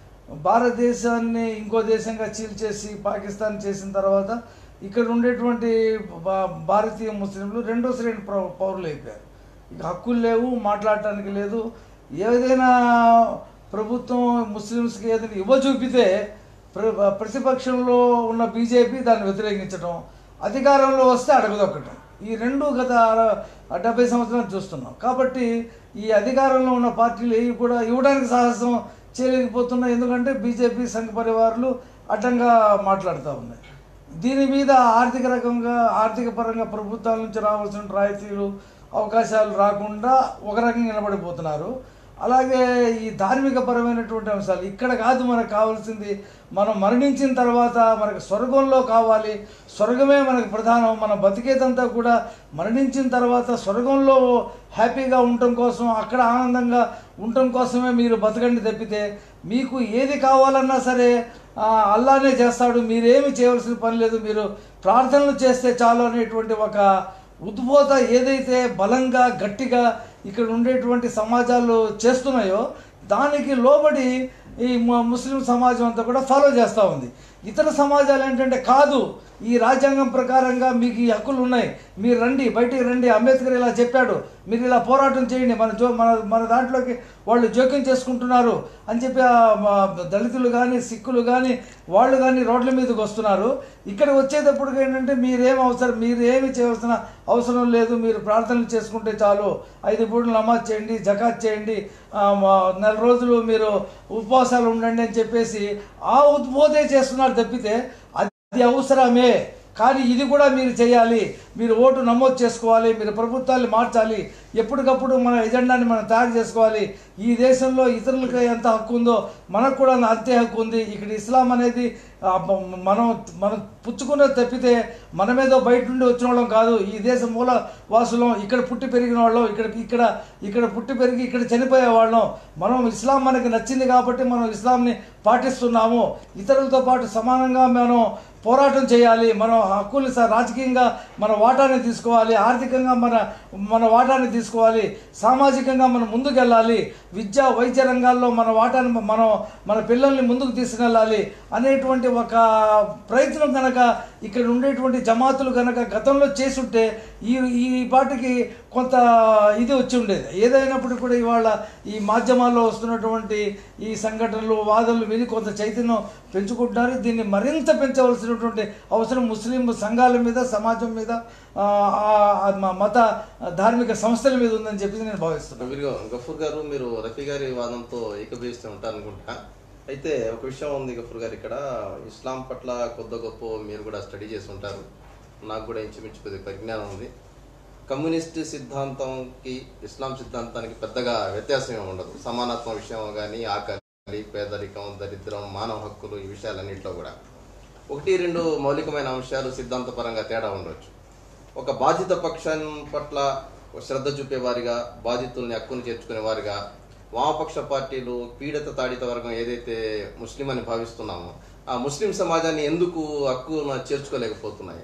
భారతదేశాన్ని ఇంకో దేశంగా చీల్చేసి పాకిస్తాన్ చేసిన తర్వాత ఇక్కడ ఉండేటువంటి భా- భారతీయ ముస్లింలు రెండో శ్రేణి పౌ- పౌరులు అయిపోయారు ఇక హక్కులు లేవు మాట్లాడటానికి లేదు ఏదైనా ప్రభుత్వం ముస్లిమ్స్కి ఏదైనా ఇవ్వ చూపితే ప్ర- ప్రతిపక్షంలో ఉన్న బీజేపీ దాన్ని వ్యతిరేకించడం అధికారంలో వస్తే అడగదొక్కటం ఈ రెండు గత అర- డెబ్బై సంవత్సరాలు చూస్తున్నాం కాబట్టి ఈ అధికారంలో ఉన్న పార్టీలు ఏవి కూడా ఇవ్వడానికి సాహసం చేయలేకపోతున్నాయి ఎందుకంటే బీజేపీ సంఘ పరివారాలు అడ్డంగా మాట్లాడుతూ ఉన్నాయి దీని మీద ఆర్థిక రకంగా ఆర్థిక పరంగా ప్రభుత్వాల నుంచి రావాల్సిన రాయితీలు అవకాశాలు రాకుండా ఒక రకంగా నిలబడిపోతున్నారు అలాగే ఈ ధార్మిక పరమైనటువంటి అంశాలు ఇక్కడ కాదు మనకు కావాల్సింది మనం మరణించిన తర్వాత మనకు స్వర్గంలో కావాలి స్వర్గమే మనకు ప్రధానం మన బతికేదంతా కూడా మరణించిన తర్వాత స్వర్గంలో హ్యాపీగా ఉండటం కోసం అక్కడ ఆనందంగా ఉండటం కోసమే మీరు బతకండి తప్పితే మీకు ఏది కావాలన్నా సరే ఆ, అల్లానే చేస్తాడు మీరేమి చేయవలసిన పని లేదు మీరు ప్రార్థనలు చేస్తే చాలు అనేటువంటి ఒక ఉద్బోధ ఏదైతే బలంగా గట్టిగా ఇక్కడ ఉండేటువంటి సమాజాలు చేస్తున్నాయో దానికి లోబడి ఈ ము- ముస్లిం సమాజం అంతా కూడా ఫాలో చేస్తూ ఉంది ఇతర సమాజాలు ఏంటంటే కాదు ఈ రాజ్యాంగం ప్రకారంగా మీకు ఈ హక్కులు ఉన్నాయి మీరు రండి బయటికి రండి అంబేద్కర్ ఇలా చెప్పాడు మీరు ఇలా పోరాటం చేయండి మన జో మన మన దాంట్లోకి వాళ్ళు జోక్యం చేసుకుంటున్నారు అని చెప్పి ఆ మా దళితులు కానీ సిక్కులు కానీ వాళ్ళు కానీ రోడ్ల మీదకి వస్తున్నారు ఇక్కడ వచ్చేటప్పుడు ఏంటంటే మీరేం అవసరం మీరు ఏమి చేయవలసిన అవసరం లేదు మీరు ప్రార్థనలు చేసుకుంటే చాలు ఐదు పూటలు నమాజ్ చేయండి జకాత్ చేయండి ఆ, మా- నెల రోజులు మీరు ఉపవాసాలు ఉండండి అని చెప్పేసి ఆ ఉద్బోధే చేస్తున్నారు తప్పితే అది అవసరమే కానీ ఇది కూడా మీరు చేయాలి మీరు ఓటు నమోదు చేసుకోవాలి మీరు ప్రభుత్వాన్ని మార్చాలి ఎప్పటికప్పుడు మన ఎజెండాని మనం తయారు చేసుకోవాలి ఈ దేశంలో ఇతరులకు ఎంత హక్కు ఉందో మనకు కూడా అంతే హక్కు ఉంది ఇక్కడ ఇస్లాం అనేది ఆ, మ- మనం మనం పుచ్చుకున్నది తప్పితే మనమేదో బయట నుండి వచ్చిన వాళ్ళం కాదు ఈ దేశ మూల వాసులం ఇక్కడ పుట్టి పెరిగిన వాళ్ళం ఇక్కడ ఇక్కడ ఇక్కడ పుట్టి పెరిగి ఇక్కడ చనిపోయే వాళ్ళం మనం ఇస్లాం మనకి నచ్చింది కాబట్టి మనం ఇస్లాంని పాటిస్తున్నాము ఇతరులతో పాటు సమానంగా మనం పోరాటం చేయాలి మనం హక్కులు స- రాజకీయంగా మన వాటాని తీసుకోవాలి ఆర్థికంగా మన మన వాటాని తీసుకోవాలి సామాజికంగా మనం ముందుకెళ్ళాలి విద్య వైద్య రంగాల్లో మన వాటాని మనం మన పిల్లల్ని ముందుకు తీసుకెళ్ళాలి అనేటువంటి ఒక ప్రయత్నం కనుక ఇక్కడ ఉండేటువంటి జమాతులు కనుక గతంలో చేసుంటే ఈ ఈ పాటికి కొంత ఇది వచ్చి ఉండేది ఏదైనప్పటికీ కూడా ఇవాళ ఈ మాధ్యమాల్లో వస్తున్నటువంటి ఈ సంఘటనలు వాదనలు విని కొంత చైతన్యం పెంచుకుంటున్నారు దీన్ని మరింత పెంచవలసినటువంటి అవసరం ముస్లిం సంఘాల మీద సమాజం మీద ఆ, ఆ, ఆ, మత ధార్మిక సంస్థల మీద ఉందని చెప్పి నేను భావిస్తున్నాను మీరు గఫూర్ గారు మీరు రఫీ గారి వాదంతో ఏకీభవిస్తూ ఉంటారు అనుకుంటా అయితే ఒక విషయం ఉంది గఫూర్ గారు ఇక్కడ ఇస్లాం పట్ల కొద్ది గొప్ప మీరు కూడా స్టడీ చేసి ఉంటారు నాకు కూడా ఇంచుమించు కొద్దిగా పరిజ్ఞానం ఉంది కమ్యూనిస్ట్ సిద్ధాంతంకి ఇస్లాం సిద్ధాంతానికి పెద్దగా వ్యత్యాసం ఏమి ఉండదు సమానత్వ విషయం కానీ ఆకలి పేదరికం దరిద్రం మానవ హక్కులు ఈ విషయాలన్నింటిలో కూడా ఒకటి రెండు మౌలికమైన అంశాలు సిద్ధాంతపరంగా తేడా ఉండవచ్చు ఒక బాధిత పక్షం పట్ల శ్రద్ధ చూపేవారిగా బాధితుల్ని హక్కును చేర్చుకునే వారిగా వామపక్ష పార్టీలు పీడిత తాడిత వర్గం ఏదైతే ముస్లిం అని భావిస్తున్నామో ఆ ముస్లిం సమాజాన్ని ఎందుకు హక్కును చేర్చుకోలేకపోతున్నాయి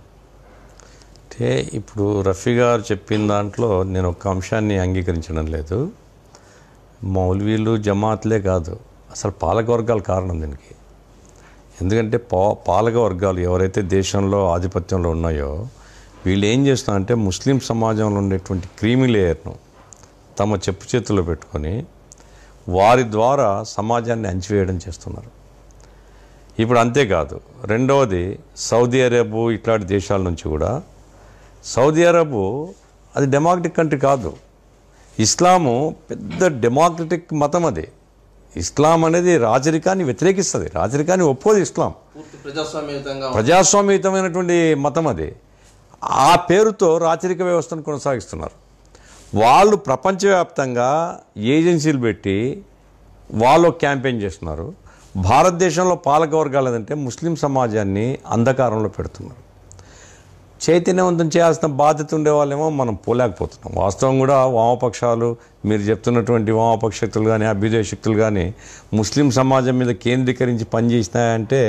అంటే ఇప్పుడు రఫీ గారు చెప్పిన దాంట్లో నేను ఒక అంశాన్ని అంగీకరించడం లేదు మౌల్వీలు జమాత్లే కాదు అసలు పాలకవర్గాలు కారణం దీనికి ఎందుకంటే పా పాలక వర్గాలు ఎవరైతే దేశంలో ఆధిపత్యంలో ఉన్నాయో వీళ్ళు ఏం చేస్తున్నారంటే ముస్లిం సమాజంలో ఉండేటువంటి క్రీమీ లేయర్ను తమ చెప్పు చేతుల్లో పెట్టుకొని వారి ద్వారా సమాజాన్ని అంచివేయడం చేస్తున్నారు ఇప్పుడు అంతేకాదు రెండవది సౌదీ అరేబు ఇట్లాంటి దేశాల నుంచి కూడా సౌదీ అరబు అది డెమోక్రటిక్ కంట్రీ కాదు ఇస్లాము పెద్ద డెమోక్రటిక్ మతం అది ఇస్లాం అనేది రాజరికాన్ని వ్యతిరేకిస్తుంది రాజరికాన్ని ఒప్పుకోదు ఇస్లాం పూర్తి ప్రజాస్వామ్యయుతంగా ప్రజాస్వామ్యయుతమైనటువంటి మతం అది ఆ పేరుతో రాచరిక వ్యవస్థను కొనసాగిస్తున్నారు వాళ్ళు ప్రపంచవ్యాప్తంగా ఏజెన్సీలు పెట్టి వాళ్ళు క్యాంపెయిన్ చేస్తున్నారు భారతదేశంలో పాలక వర్గాలు ఏదంటే ముస్లిం సమాజాన్ని అంధకారంలో పెడుతున్నారు చైతన్యవంతం చేయాల్సిన బాధ్యత ఉండే వాళ్ళేమో మనం పోలేకపోతున్నాం వాస్తవం కూడా వామపక్షాలు మీరు చెప్తున్నటువంటి వామపక్ష శక్తులు కానీ అభ్యుదయ శక్తులు కానీ ముస్లిం సమాజం మీద కేంద్రీకరించి పనిచేసినాయంటే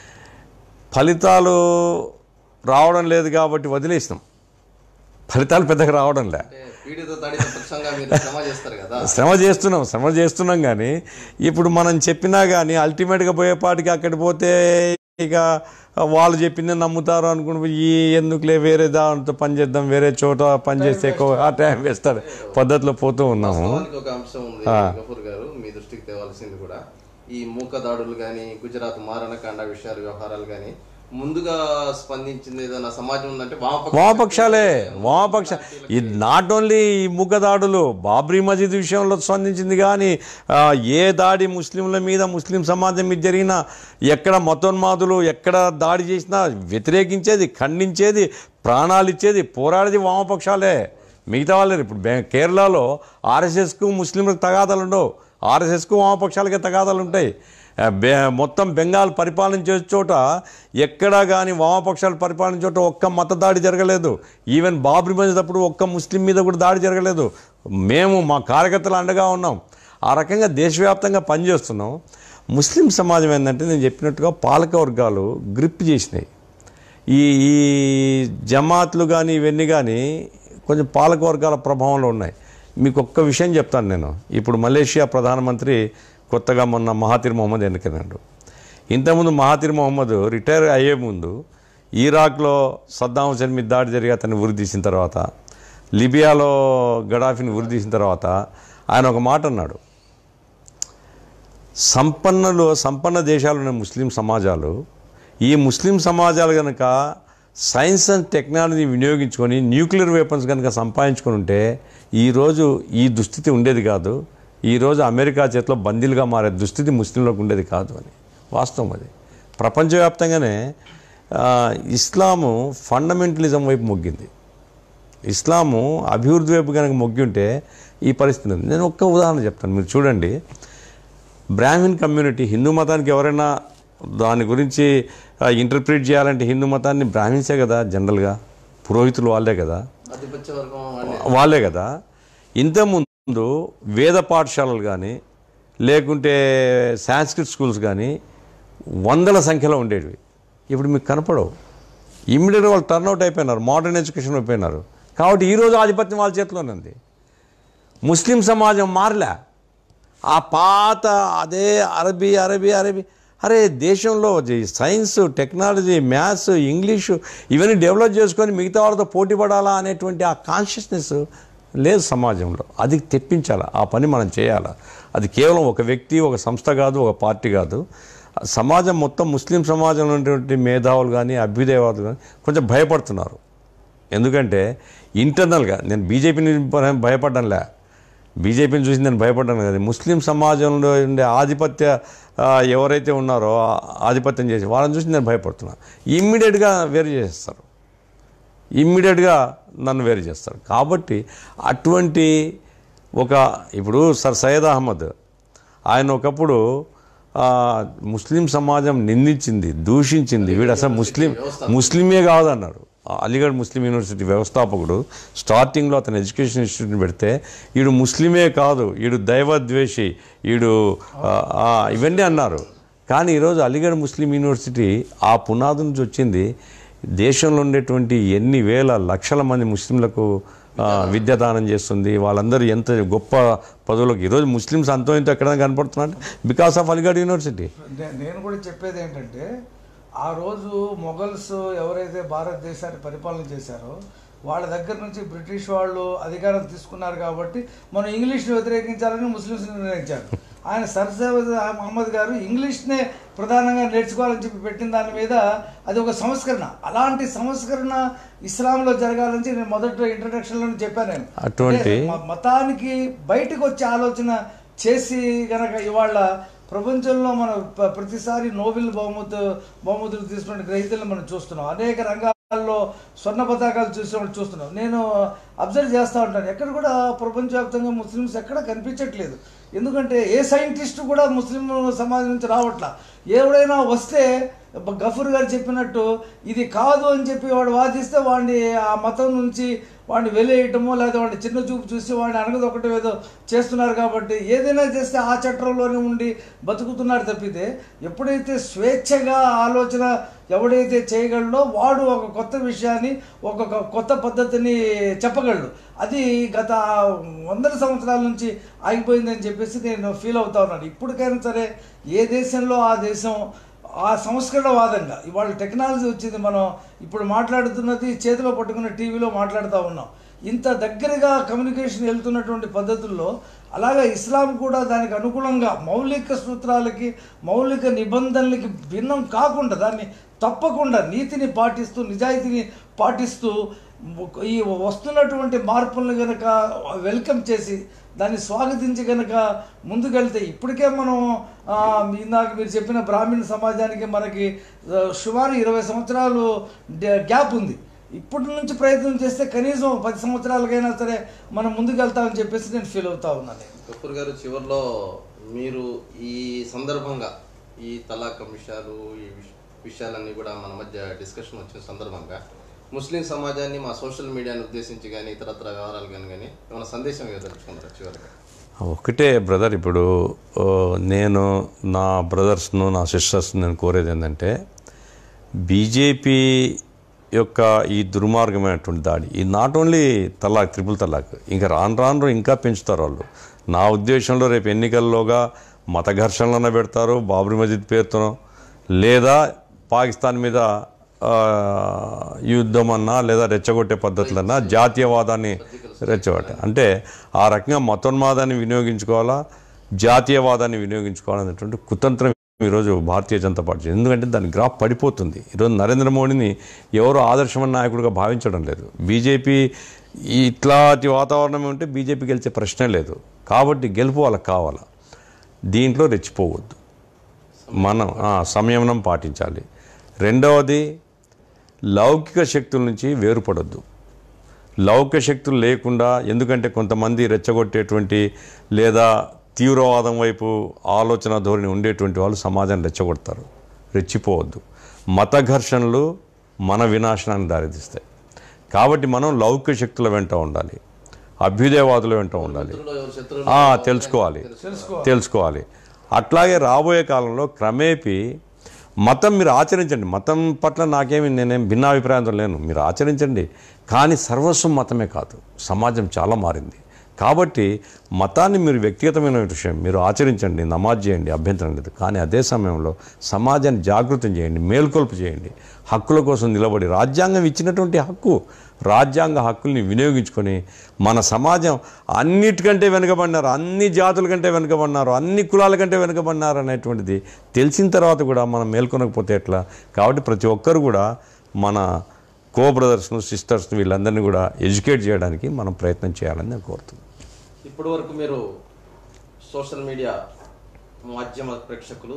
ఫలితాలు రావడం లేదు కాబట్టి వదిలేసినాం ఫలితాలు పెద్దగా రావడం లే అంటే పీడిత తడిత పక్షంగా మీరు శ్రమ చేస్తారు కదా శ్రమ చేస్తున్నాం శ్రమ చేస్తున్నాం కానీ ఇప్పుడు మనం చెప్పినా కానీ అల్టిమేట్గా పోయేపాటికి అక్కడికి పోతే ఇక వాళ్ళు చెప్పిందే నమ్ముతారు అనుకుని ఈ ఎందుకులే వేరే దాంతో పని చేద్దాం వేరే చోట పని చేస్తే ఎక్కువ ఆ టైం వేస్తాడు పద్ధతిలో పోతూ ఉన్నాము వాస్తవానికి ఒక అంశం ఉంది గఫూర్ గారు మీ దృష్టికి తేవాల్సింది కూడా ఈ మూక దాడులు కానీ గుజరాత్ మారణకాండ విషయాలు వ్యవహారాలు కానీ ముందుగా స్పందించింది ఏదైనా సమాజం ఉందంటే వామపక్ష వామపక్షాలే వామపక్ష ఇది నాట్ ఓన్లీ ఈ ముగ్గదాడులు బాబ్రీ మసీద్ విషయంలో స్పందించింది కానీ ఆ, ఏ దాడి ముస్లింల మీద ముస్లిం సమాజం మీద జరిగినా ఎక్కడ మతోన్మాదులు ఎక్కడ దాడి చేసినా వ్యతిరేకించేది ఖండించేది ప్రాణాలు ఇచ్చేది పోరాడేది వామపక్షాలే మిగతా వాళ్ళే ఇప్పుడు బె- కేరళలో ఆర్ఎస్ఎస్కు ముస్లింలకు తగాదాలు ఉండవు ఆర్ఎస్ఎస్కు వామపక్షాలకే తగాదాలు ఉంటాయి ఆ, బె మొత్తం బెంగాల్ పరిపాలన చేసే చోట ఎక్కడా కానీ వామపక్షాలు పరిపాలన చోట ఒక్క మత దాడి జరగలేదు ఈవెన్ బాబ్రీ మసీద్ అప్పుడు ఒక్క ముస్లిం మీద కూడా దాడి జరగలేదు మేము మా కార్యకర్తలు అండగా ఉన్నాం ఆ రకంగా దేశవ్యాప్తంగా పనిచేస్తున్నాం ముస్లిం సమాజం ఏంటంటే నేను చెప్పినట్టుగా పాలక వర్గాలు గ్రిప్ చేసినాయి ఈ ఈ జమాత్లు కానీ ఇవన్నీ కానీ కొంచెం పాలక వర్గాల ప్రభావంలో ఉన్నాయి మీకు ఒక్క విషయం చెప్తాను నేను ఇప్పుడు మలేషియా ప్రధానమంత్రి కొత్తగా మొన్న మహాతిర్ మొహమ్మద్ ఎన్నికైనాడు ఇంతకుముందు మహాతిర్ మొహమ్మద్ రిటైర్ అయ్యే ముందు ఈరాక్లో సద్దాం హుసేన్ మీద దాడి జరిగి అతన్ని ఉరి తీసిన తర్వాత లిబియాలో గడాఫీని ఉరి తీసిన తర్వాత ఆయన ఒక మాట అన్నాడు సంపన్నులు సంపన్న దేశాలు ఉన్న ముస్లిం సమాజాలు ఈ ముస్లిం సమాజాలు కనుక సైన్స్ అండ్ టెక్నాలజీ వినియోగించుకొని న్యూక్లియర్ వెపన్స్ కనుక సంపాదించుకొని ఉంటే ఈరోజు ఈ దుస్థితి ఉండేది కాదు ఈరోజు అమెరికా చేతిలో బందీలుగా మారే దుస్థితి ముస్లింలకు ఉండేది కాదు అని వాస్తవం అది ప్రపంచవ్యాప్తంగానే ఆ, ఇస్లాము ఫండమెంటలిజం వైపు మొగ్గింది ఇస్లాము అభివృద్ధి వైపు కనుక మొగ్గి ఉంటే ఈ పరిస్థితి ఉంది నేను ఒక్క ఉదాహరణ చెప్తాను మీరు చూడండి బ్రాహ్మిన్ కమ్యూనిటీ హిందూ మతానికి ఎవరైనా దాని గురించి ఇంటర్ప్రిట్ చేయాలంటే హిందూ మతాన్ని బ్రాహ్మిన్సే కదా జనరల్గా పురోహితులు వాళ్ళే కదా ఆధిపత్య వర్గం వాళ్ళే వాళ్ళే కదా ఇంతకుముందు వేద పాఠశాలలు కానీ లేకుంటే సాంస్క్రిట్ స్కూల్స్ కానీ వందల సంఖ్యలో ఉండేవి ఇప్పుడు మీకు కనపడవు ఇమ్మీడియట్గా వాళ్ళు టర్న్అవుట్ అయిపోయినారు మోడర్న్ ఎడ్యుకేషన్ అయిపోయినారు కాబట్టి ఈరోజు ఆధిపత్యం వాళ్ళ చేతిలోనే ఉంది ముస్లిం సమాజం మారలే ఆ పాత అదే అరబీ అరబీ అరబీ అరే దేశంలో ఈ సైన్స్ టెక్నాలజీ మ్యాథ్స్ ఇంగ్లీషు ఇవన్నీ డెవలప్ చేసుకొని మిగతా వాళ్ళతో పోటీ పడాలా అనేటువంటి ఆ కాన్షియస్నెస్ లేదు సమాజంలో అది తెప్పించాలి ఆ పని మనం చేయాలి అది కేవలం ఒక వ్యక్తి ఒక సంస్థ కాదు ఒక పార్టీ కాదు సమాజం మొత్తం ముస్లిం సమాజంలో ఉన్నటువంటి మేధావులు కానీ అభ్యుదయవాదులు కానీ కొంచెం భయపడుతున్నారు ఎందుకంటే ఇంటర్నల్గా నేను బీజేపీని భయపడ్డంలే బీజేపీని చూసి నేను భయపడ్డాను కదా ముస్లిం సమాజంలో ఉండే ఆధిపత్య ఆ, ఎవరైతే ఉన్నారో ఆ ఆధిపత్యం చేసి వాళ్ళని చూసి నేను భయపడుతున్నాను ఇమ్మీడియట్గా వేరు చేసేస్తారు ఇమ్మీడియట్గా నన్ను వేరు చేస్తారు కాబట్టి అటువంటి ఒక ఇప్పుడు సర్ సయ్యద్ అహ్మద్ ఆయన ఒకప్పుడు ఆ, ముస్లిం సమాజం నిందించింది దూషించింది వీడు అసలు ముస్లిం ముస్లిమే కాదన్నారు అలీగఢ్ ముస్లిం యూనివర్సిటీ వ్యవస్థాపకుడు స్టార్టింగ్లో అతను ఎడ్యుకేషన్ ఇన్స్టిట్యూట్ని పెడితే వీడు ముస్లిమే కాదు వీడు దైవద్వేషి వీడు ఆ, ఆ, ఇవన్నీ అన్నారు కానీ ఈరోజు అలీగఢ్ ముస్లిం యూనివర్సిటీ ఆ పునాది నుంచి వచ్చింది దేశంలో ఉండేటువంటి ఎన్ని వేల లక్షల మంది ముస్లింలకు ఆ, విద్యాదానం చేస్తుంది వాళ్ళందరూ ఎంత గొప్ప పదవులకు ఈరోజు ముస్లిమ్స్ అంతో ఇంతో ఎక్కడ కనపడుతున్నారు బికాస్ ఆఫ్ అలీగఢ్ యూనివర్సిటీ నే- నేను కూడా చెప్పేది ఏంటంటే ఆ రోజు మొఘల్స్ ఎవరైతే భారతదేశాన్ని పరిపాలన చేశారో వాళ్ళ దగ్గర నుంచి బ్రిటిష్ వాళ్ళు అధికారం తీసుకున్నారు కాబట్టి మనం ఇంగ్లీష్ని వ్యతిరేకించాలని ముస్లిమ్స్ నిర్ణయించారు ఆయన సర్సైద్ మహమ్మద్ గారు ఇంగ్లీష్నే ప్రధానంగా నేర్చుకోవాలని చెప్పి పెట్టిన దాని మీద అది ఒక సంస్కరణ అలాంటి సంస్కరణ ఇస్లాంలో జరగాలని చెప్పి నేను మొదట ఇంట్రడక్షన్లో చెప్పాను నేను అటువంటి- అంటే మ- మతానికి బయటకు వచ్చే ఆలోచన చేసి గనక ఇవాళ ప్రపంచంలో మనం ప- ప్రతిసారి నోబెల్ బహుమతు బహుమతులు తీసుకున్న గ్రహీతలను మనం చూస్తున్నాం అనేక రంగాలు లో స్వర్ణ పతాకాలు చూసినప్పుడు చూస్తున్నాం నేను అబ్జర్వ్ చేస్తూ ఉంటాను ఎక్కడ కూడా ప్రపంచవ్యాప్తంగా ముస్లిమ్స్ ఎక్కడ కనిపించట్లేదు ఎందుకంటే ఏ సైంటిస్ట్ కూడా ముస్లిం సమాజం నుంచి రావట్లా ఎవడైనా వస్తే గఫూర్ గారు చెప్పినట్టు ఇది కాదు అని చెప్పి వాడు వాదిస్తే వాడిని ఆ మతం నుంచి వాడిని వెలేయటమో లేదా వాడిని చిన్న చూపు చూసి వాడిని అనగదొక్కటం ఏదో చేస్తున్నారు కాబట్టి ఏదైనా చేస్తే ఆ చట్టంలోనే ఉండి బతుకుతున్నారు తప్పితే ఎప్పుడైతే స్వేచ్ఛగా ఆలోచన ఎవడైతే చేయగలడో వాడు ఒక కొత్త విషయాన్ని ఒక కొ- కొత్త పద్ధతిని చెప్పగలడు అది గత వందల సంవత్సరాల నుంచి ఆగిపోయిందని చెప్పేసి నేను ఫీల్ అవుతా ఉన్నాను ఇప్పటికైనా సరే ఏ దేశంలో ఆ దేశం ఆ సంస్కరణవాదంగా ఇవాళ టెక్నాలజీ వచ్చింది మనం ఇప్పుడు మాట్లాడుతున్నది చేతిలో పట్టుకున్న టీవీలో మాట్లాడుతూ ఉన్నాం ఇంత దగ్గరగా కమ్యూనికేషన్ వెళ్తున్నటువంటి పద్ధతుల్లో అలాగే ఇస్లాం కూడా దానికి అనుగుణంగా మౌలిక సూత్రాలకి మౌలిక నిబంధనలకి భిన్నం కాకుండా దాన్ని తప్పకుండా నీతిని పాటిస్తూ నిజాయితీని పాటిస్తూ ఈ వస్తున్నటువంటి మార్పులను గనక వెల్కమ్ చేసి దాన్ని స్వాగతించి గనక ముందుకెళ్తే ఇప్పటికే మనం ఆ, ఇందాక మీరు చెప్పిన బ్రాహ్మణ సమాజానికి మనకి ఆ, సుమారు ఇరవై సంవత్సరాలు డ- గ్యాప్ ఉంది ఇప్పటి నుంచి ప్రయత్నం చేస్తే కనీసం పది సంవత్సరాలకైనా సరే మనం ముందుకెళ్తామని చెప్పేసి నేను ఫీల్ అవుతా ఉన్నాను కపూర్ గారు చివరిలో మీరు ఈ సందర్భంగా ఈ తలాక్ విషయాలు ఈ విష- విషయాలన్నీ కూడా మన మధ్య డిస్కషన్ వచ్చిన సందర్భంగా ముస్లిం సమాజాన్ని మా సోషల్ మీడియాని ఉద్దేశించి కానీ ఇతరత్ర వ్యవహారాలు కానీ కానీ ఏమైనా సందేశం ఇవ్వదలుచుకున్నారు చివరిగా ఒకటే బ్రదర్ ఇప్పుడు ఓ, నేను నా బ్రదర్స్ను నా సిస్టర్స్ను నేను కోరేది ఏంటంటే బీజేపీ యొక్క ఈ దుర్మార్గమైనటువంటి దాడి ఈ నాట్ ఓన్లీ తలాక్ త్రిపుల్ తలాక్ ఇంకా రాను రాను ఇంకా పెంచుతారు వాళ్ళు నా ఉద్దేశంలో రేపు ఎన్నికల్లోగా మత ఘర్షణలన్నా పెడతారు బాబరీ మస్జిద్ పేరుతోనో లేదా పాకిస్తాన్ మీద ఆ, యుద్ధం అన్నా లేదా రెచ్చగొట్టే పద్ధతులన్నా జాతీయవాదాన్ని రెచ్చగొట్ట అంటే ఆ రకంగా మతోన్మాదాన్ని వినియోగించుకోవాలా జాతీయవాదాన్ని వినియోగించుకోవాలనేటువంటి కుతంత్రం ఈరోజు భారతీయ జనతా పార్టీ చేసింది. ఎందుకంటే దాని గ్రాఫ్ పడిపోతుంది ఈరోజు నరేంద్ర మోడీని ఎవరు ఆదర్శమైన నాయకుడిగా భావించడం లేదు బీజేపీ ఇట్లాంటి వాతావరణం ఉంటే బీజేపీ గెలిచే ప్రశ్నే లేదు కాబట్టి గెలుపు వాళ్ళకి కావాలా దీంట్లో రెచ్చిపోవద్దు మనం ఆ, సంయమనం పాటించాలి రెండవది లౌకిక శక్తుల నుంచి వేరుపడొద్దు లౌకిక శక్తులు లేకుండా ఎందుకంటే కొంతమంది రెచ్చగొట్టేటువంటి లేదా తీవ్రవాదం వైపు ఆలోచన ధోరణి ఉండేటువంటి వాళ్ళు సమాజాన్ని రెచ్చగొడతారు రెచ్చిపోవద్దు మత ఘర్షణలు మన వినాశనానికి దారితీస్తాయి కాబట్టి మనం లౌకిక శక్తుల వెంట ఉండాలి అభ్యుదయవాదుల వెంట ఉండాలి మిత్రులు ఎవరు శత్రువులు ఆ, తెలుసుకోవాలి తెలుసుకోవాలి. తెలుసుకోవాలి అట్లాగే రాబోయే కాలంలో క్రమేపీ మతం మీరు ఆచరించండి మతం పట్ల నాకేమి నేనేం భిన్నాభిప్రాయంతో లేను మీరు ఆచరించండి కానీ సర్వస్వం మతమే కాదు సమాజం చాలా మారింది కాబట్టి మతాన్ని మీరు వ్యక్తిగతమైన విషయం మీరు ఆచరించండి నమాజ్ చేయండి అభ్యంతరం లేదు కానీ అదే సమయంలో సమాజాన్ని జాగృతం చేయండి మేల్కొల్పు చేయండి హక్కుల కోసం నిలబడి రాజ్యాంగం ఇచ్చినటువంటి హక్కు రాజ్యాంగ హక్కుల్ని వినియోగించుకొని మన సమాజం అన్నిటికంటే వెనుకబడినారు అన్ని జాతుల కంటే వెనుకబడినారు అన్ని కులాల కంటే వెనుకబడినారు అనేటువంటిది తెలిసిన తర్వాత కూడా మనం మేల్కొనకపోతే ఎట్లా కాబట్టి ప్రతి ఒక్కరు కూడా మన కో బ్రదర్స్ను సిస్టర్స్ను వీళ్ళందరినీ కూడా ఎడ్యుకేట్ చేయడానికి మనం ప్రయత్నం చేయాలని నేను కోరుతున్నాను ఇప్పటి వరకు మీరు సోషల్ మీడియా మాధ్యమ ప్రేక్షకులు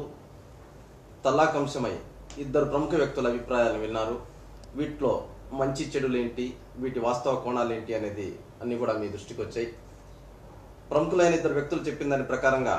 తలాక్ అంశమై ఇద్దరు ప్రముఖ వ్యక్తుల అభిప్రాయాలు విన్నారు వీటిలో మంచి చెడులు ఏంటి వీటి వాస్తవ కోణాలు ఏంటి అనేది అన్నీ కూడా మీ దృష్టికి వచ్చాయి ప్రముఖులైన ఇద్దరు వ్యక్తులు చెప్పిన దాని ప్రకారంగా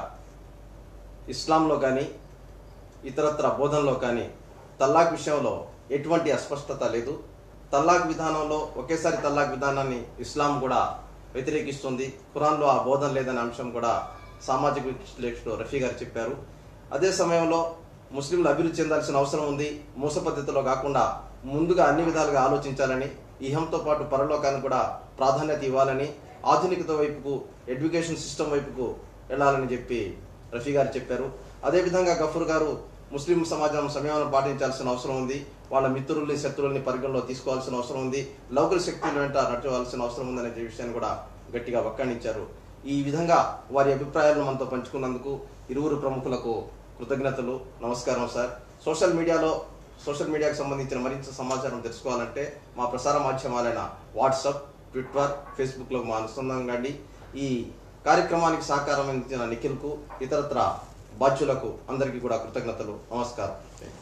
ఇస్లాంలో కానీ ఇతరత్ర బోధనలో కానీ తల్లాక్ విషయంలో ఎటువంటి అస్పష్టత లేదు తల్లాక్ విధానంలో ఒకేసారి తల్లాక్ విధానాన్ని ఇస్లాం కూడా వ్యతిరేకిస్తుంది ఖురాన్లో ఆ బోధన లేదనే అంశం కూడా సామాజిక విశ్లేషకుడు రఫీ గారు చెప్పారు అదే సమయంలో ముస్లింలు అభివృద్ధి చెందాల్సిన అవసరం ఉంది మూస పద్ధతిలో కాకుండా ముందుగా అన్ని విధాలుగా ఆలోచించాలని ఇహంతో పాటు పరలోకానికి కూడా ప్రాధాన్యత ఇవ్వాలని ఆధునికత వైపుకు ఎడ్యుకేషన్ సిస్టమ్ వైపుకు వెళ్ళాలని చెప్పి రఫీ గారు చెప్పారు అదేవిధంగా గఫూర్ గారు ముస్లిం సమాజం సంయమనం పాటించాల్సిన అవసరం ఉంది వాళ్ళ మిత్రుల్ని శత్రువుల్ని పరిగణలో తీసుకోవాల్సిన అవసరం ఉంది లౌకిక శక్తుల వెంట నడవాల్సిన అవసరం ఉందనే విషయాన్ని కూడా గట్టిగా వక్కాణించారు ఈ విధంగా వారి అభిప్రాయాలను మనతో పంచుకున్నందుకు ఇరువురు ప్రముఖులకు కృతజ్ఞతలు నమస్కారం సార్ సోషల్ మీడియాలో సోషల్ మీడియాకు సంబంధించిన మరింత సమాచారం తెలుసుకోవాలంటే మా ప్రసార మాధ్యమాలైన వాట్సాప్ ట్విట్టర్ ఫేస్బుక్లో మా అనుసంధానం కండి ఈ కార్యక్రమానికి సహకారం అందించిన నిఖిల్కు ఇతరత్ర బాధ్యులకు అందరికీ కూడా కృతజ్ఞతలు నమస్కారం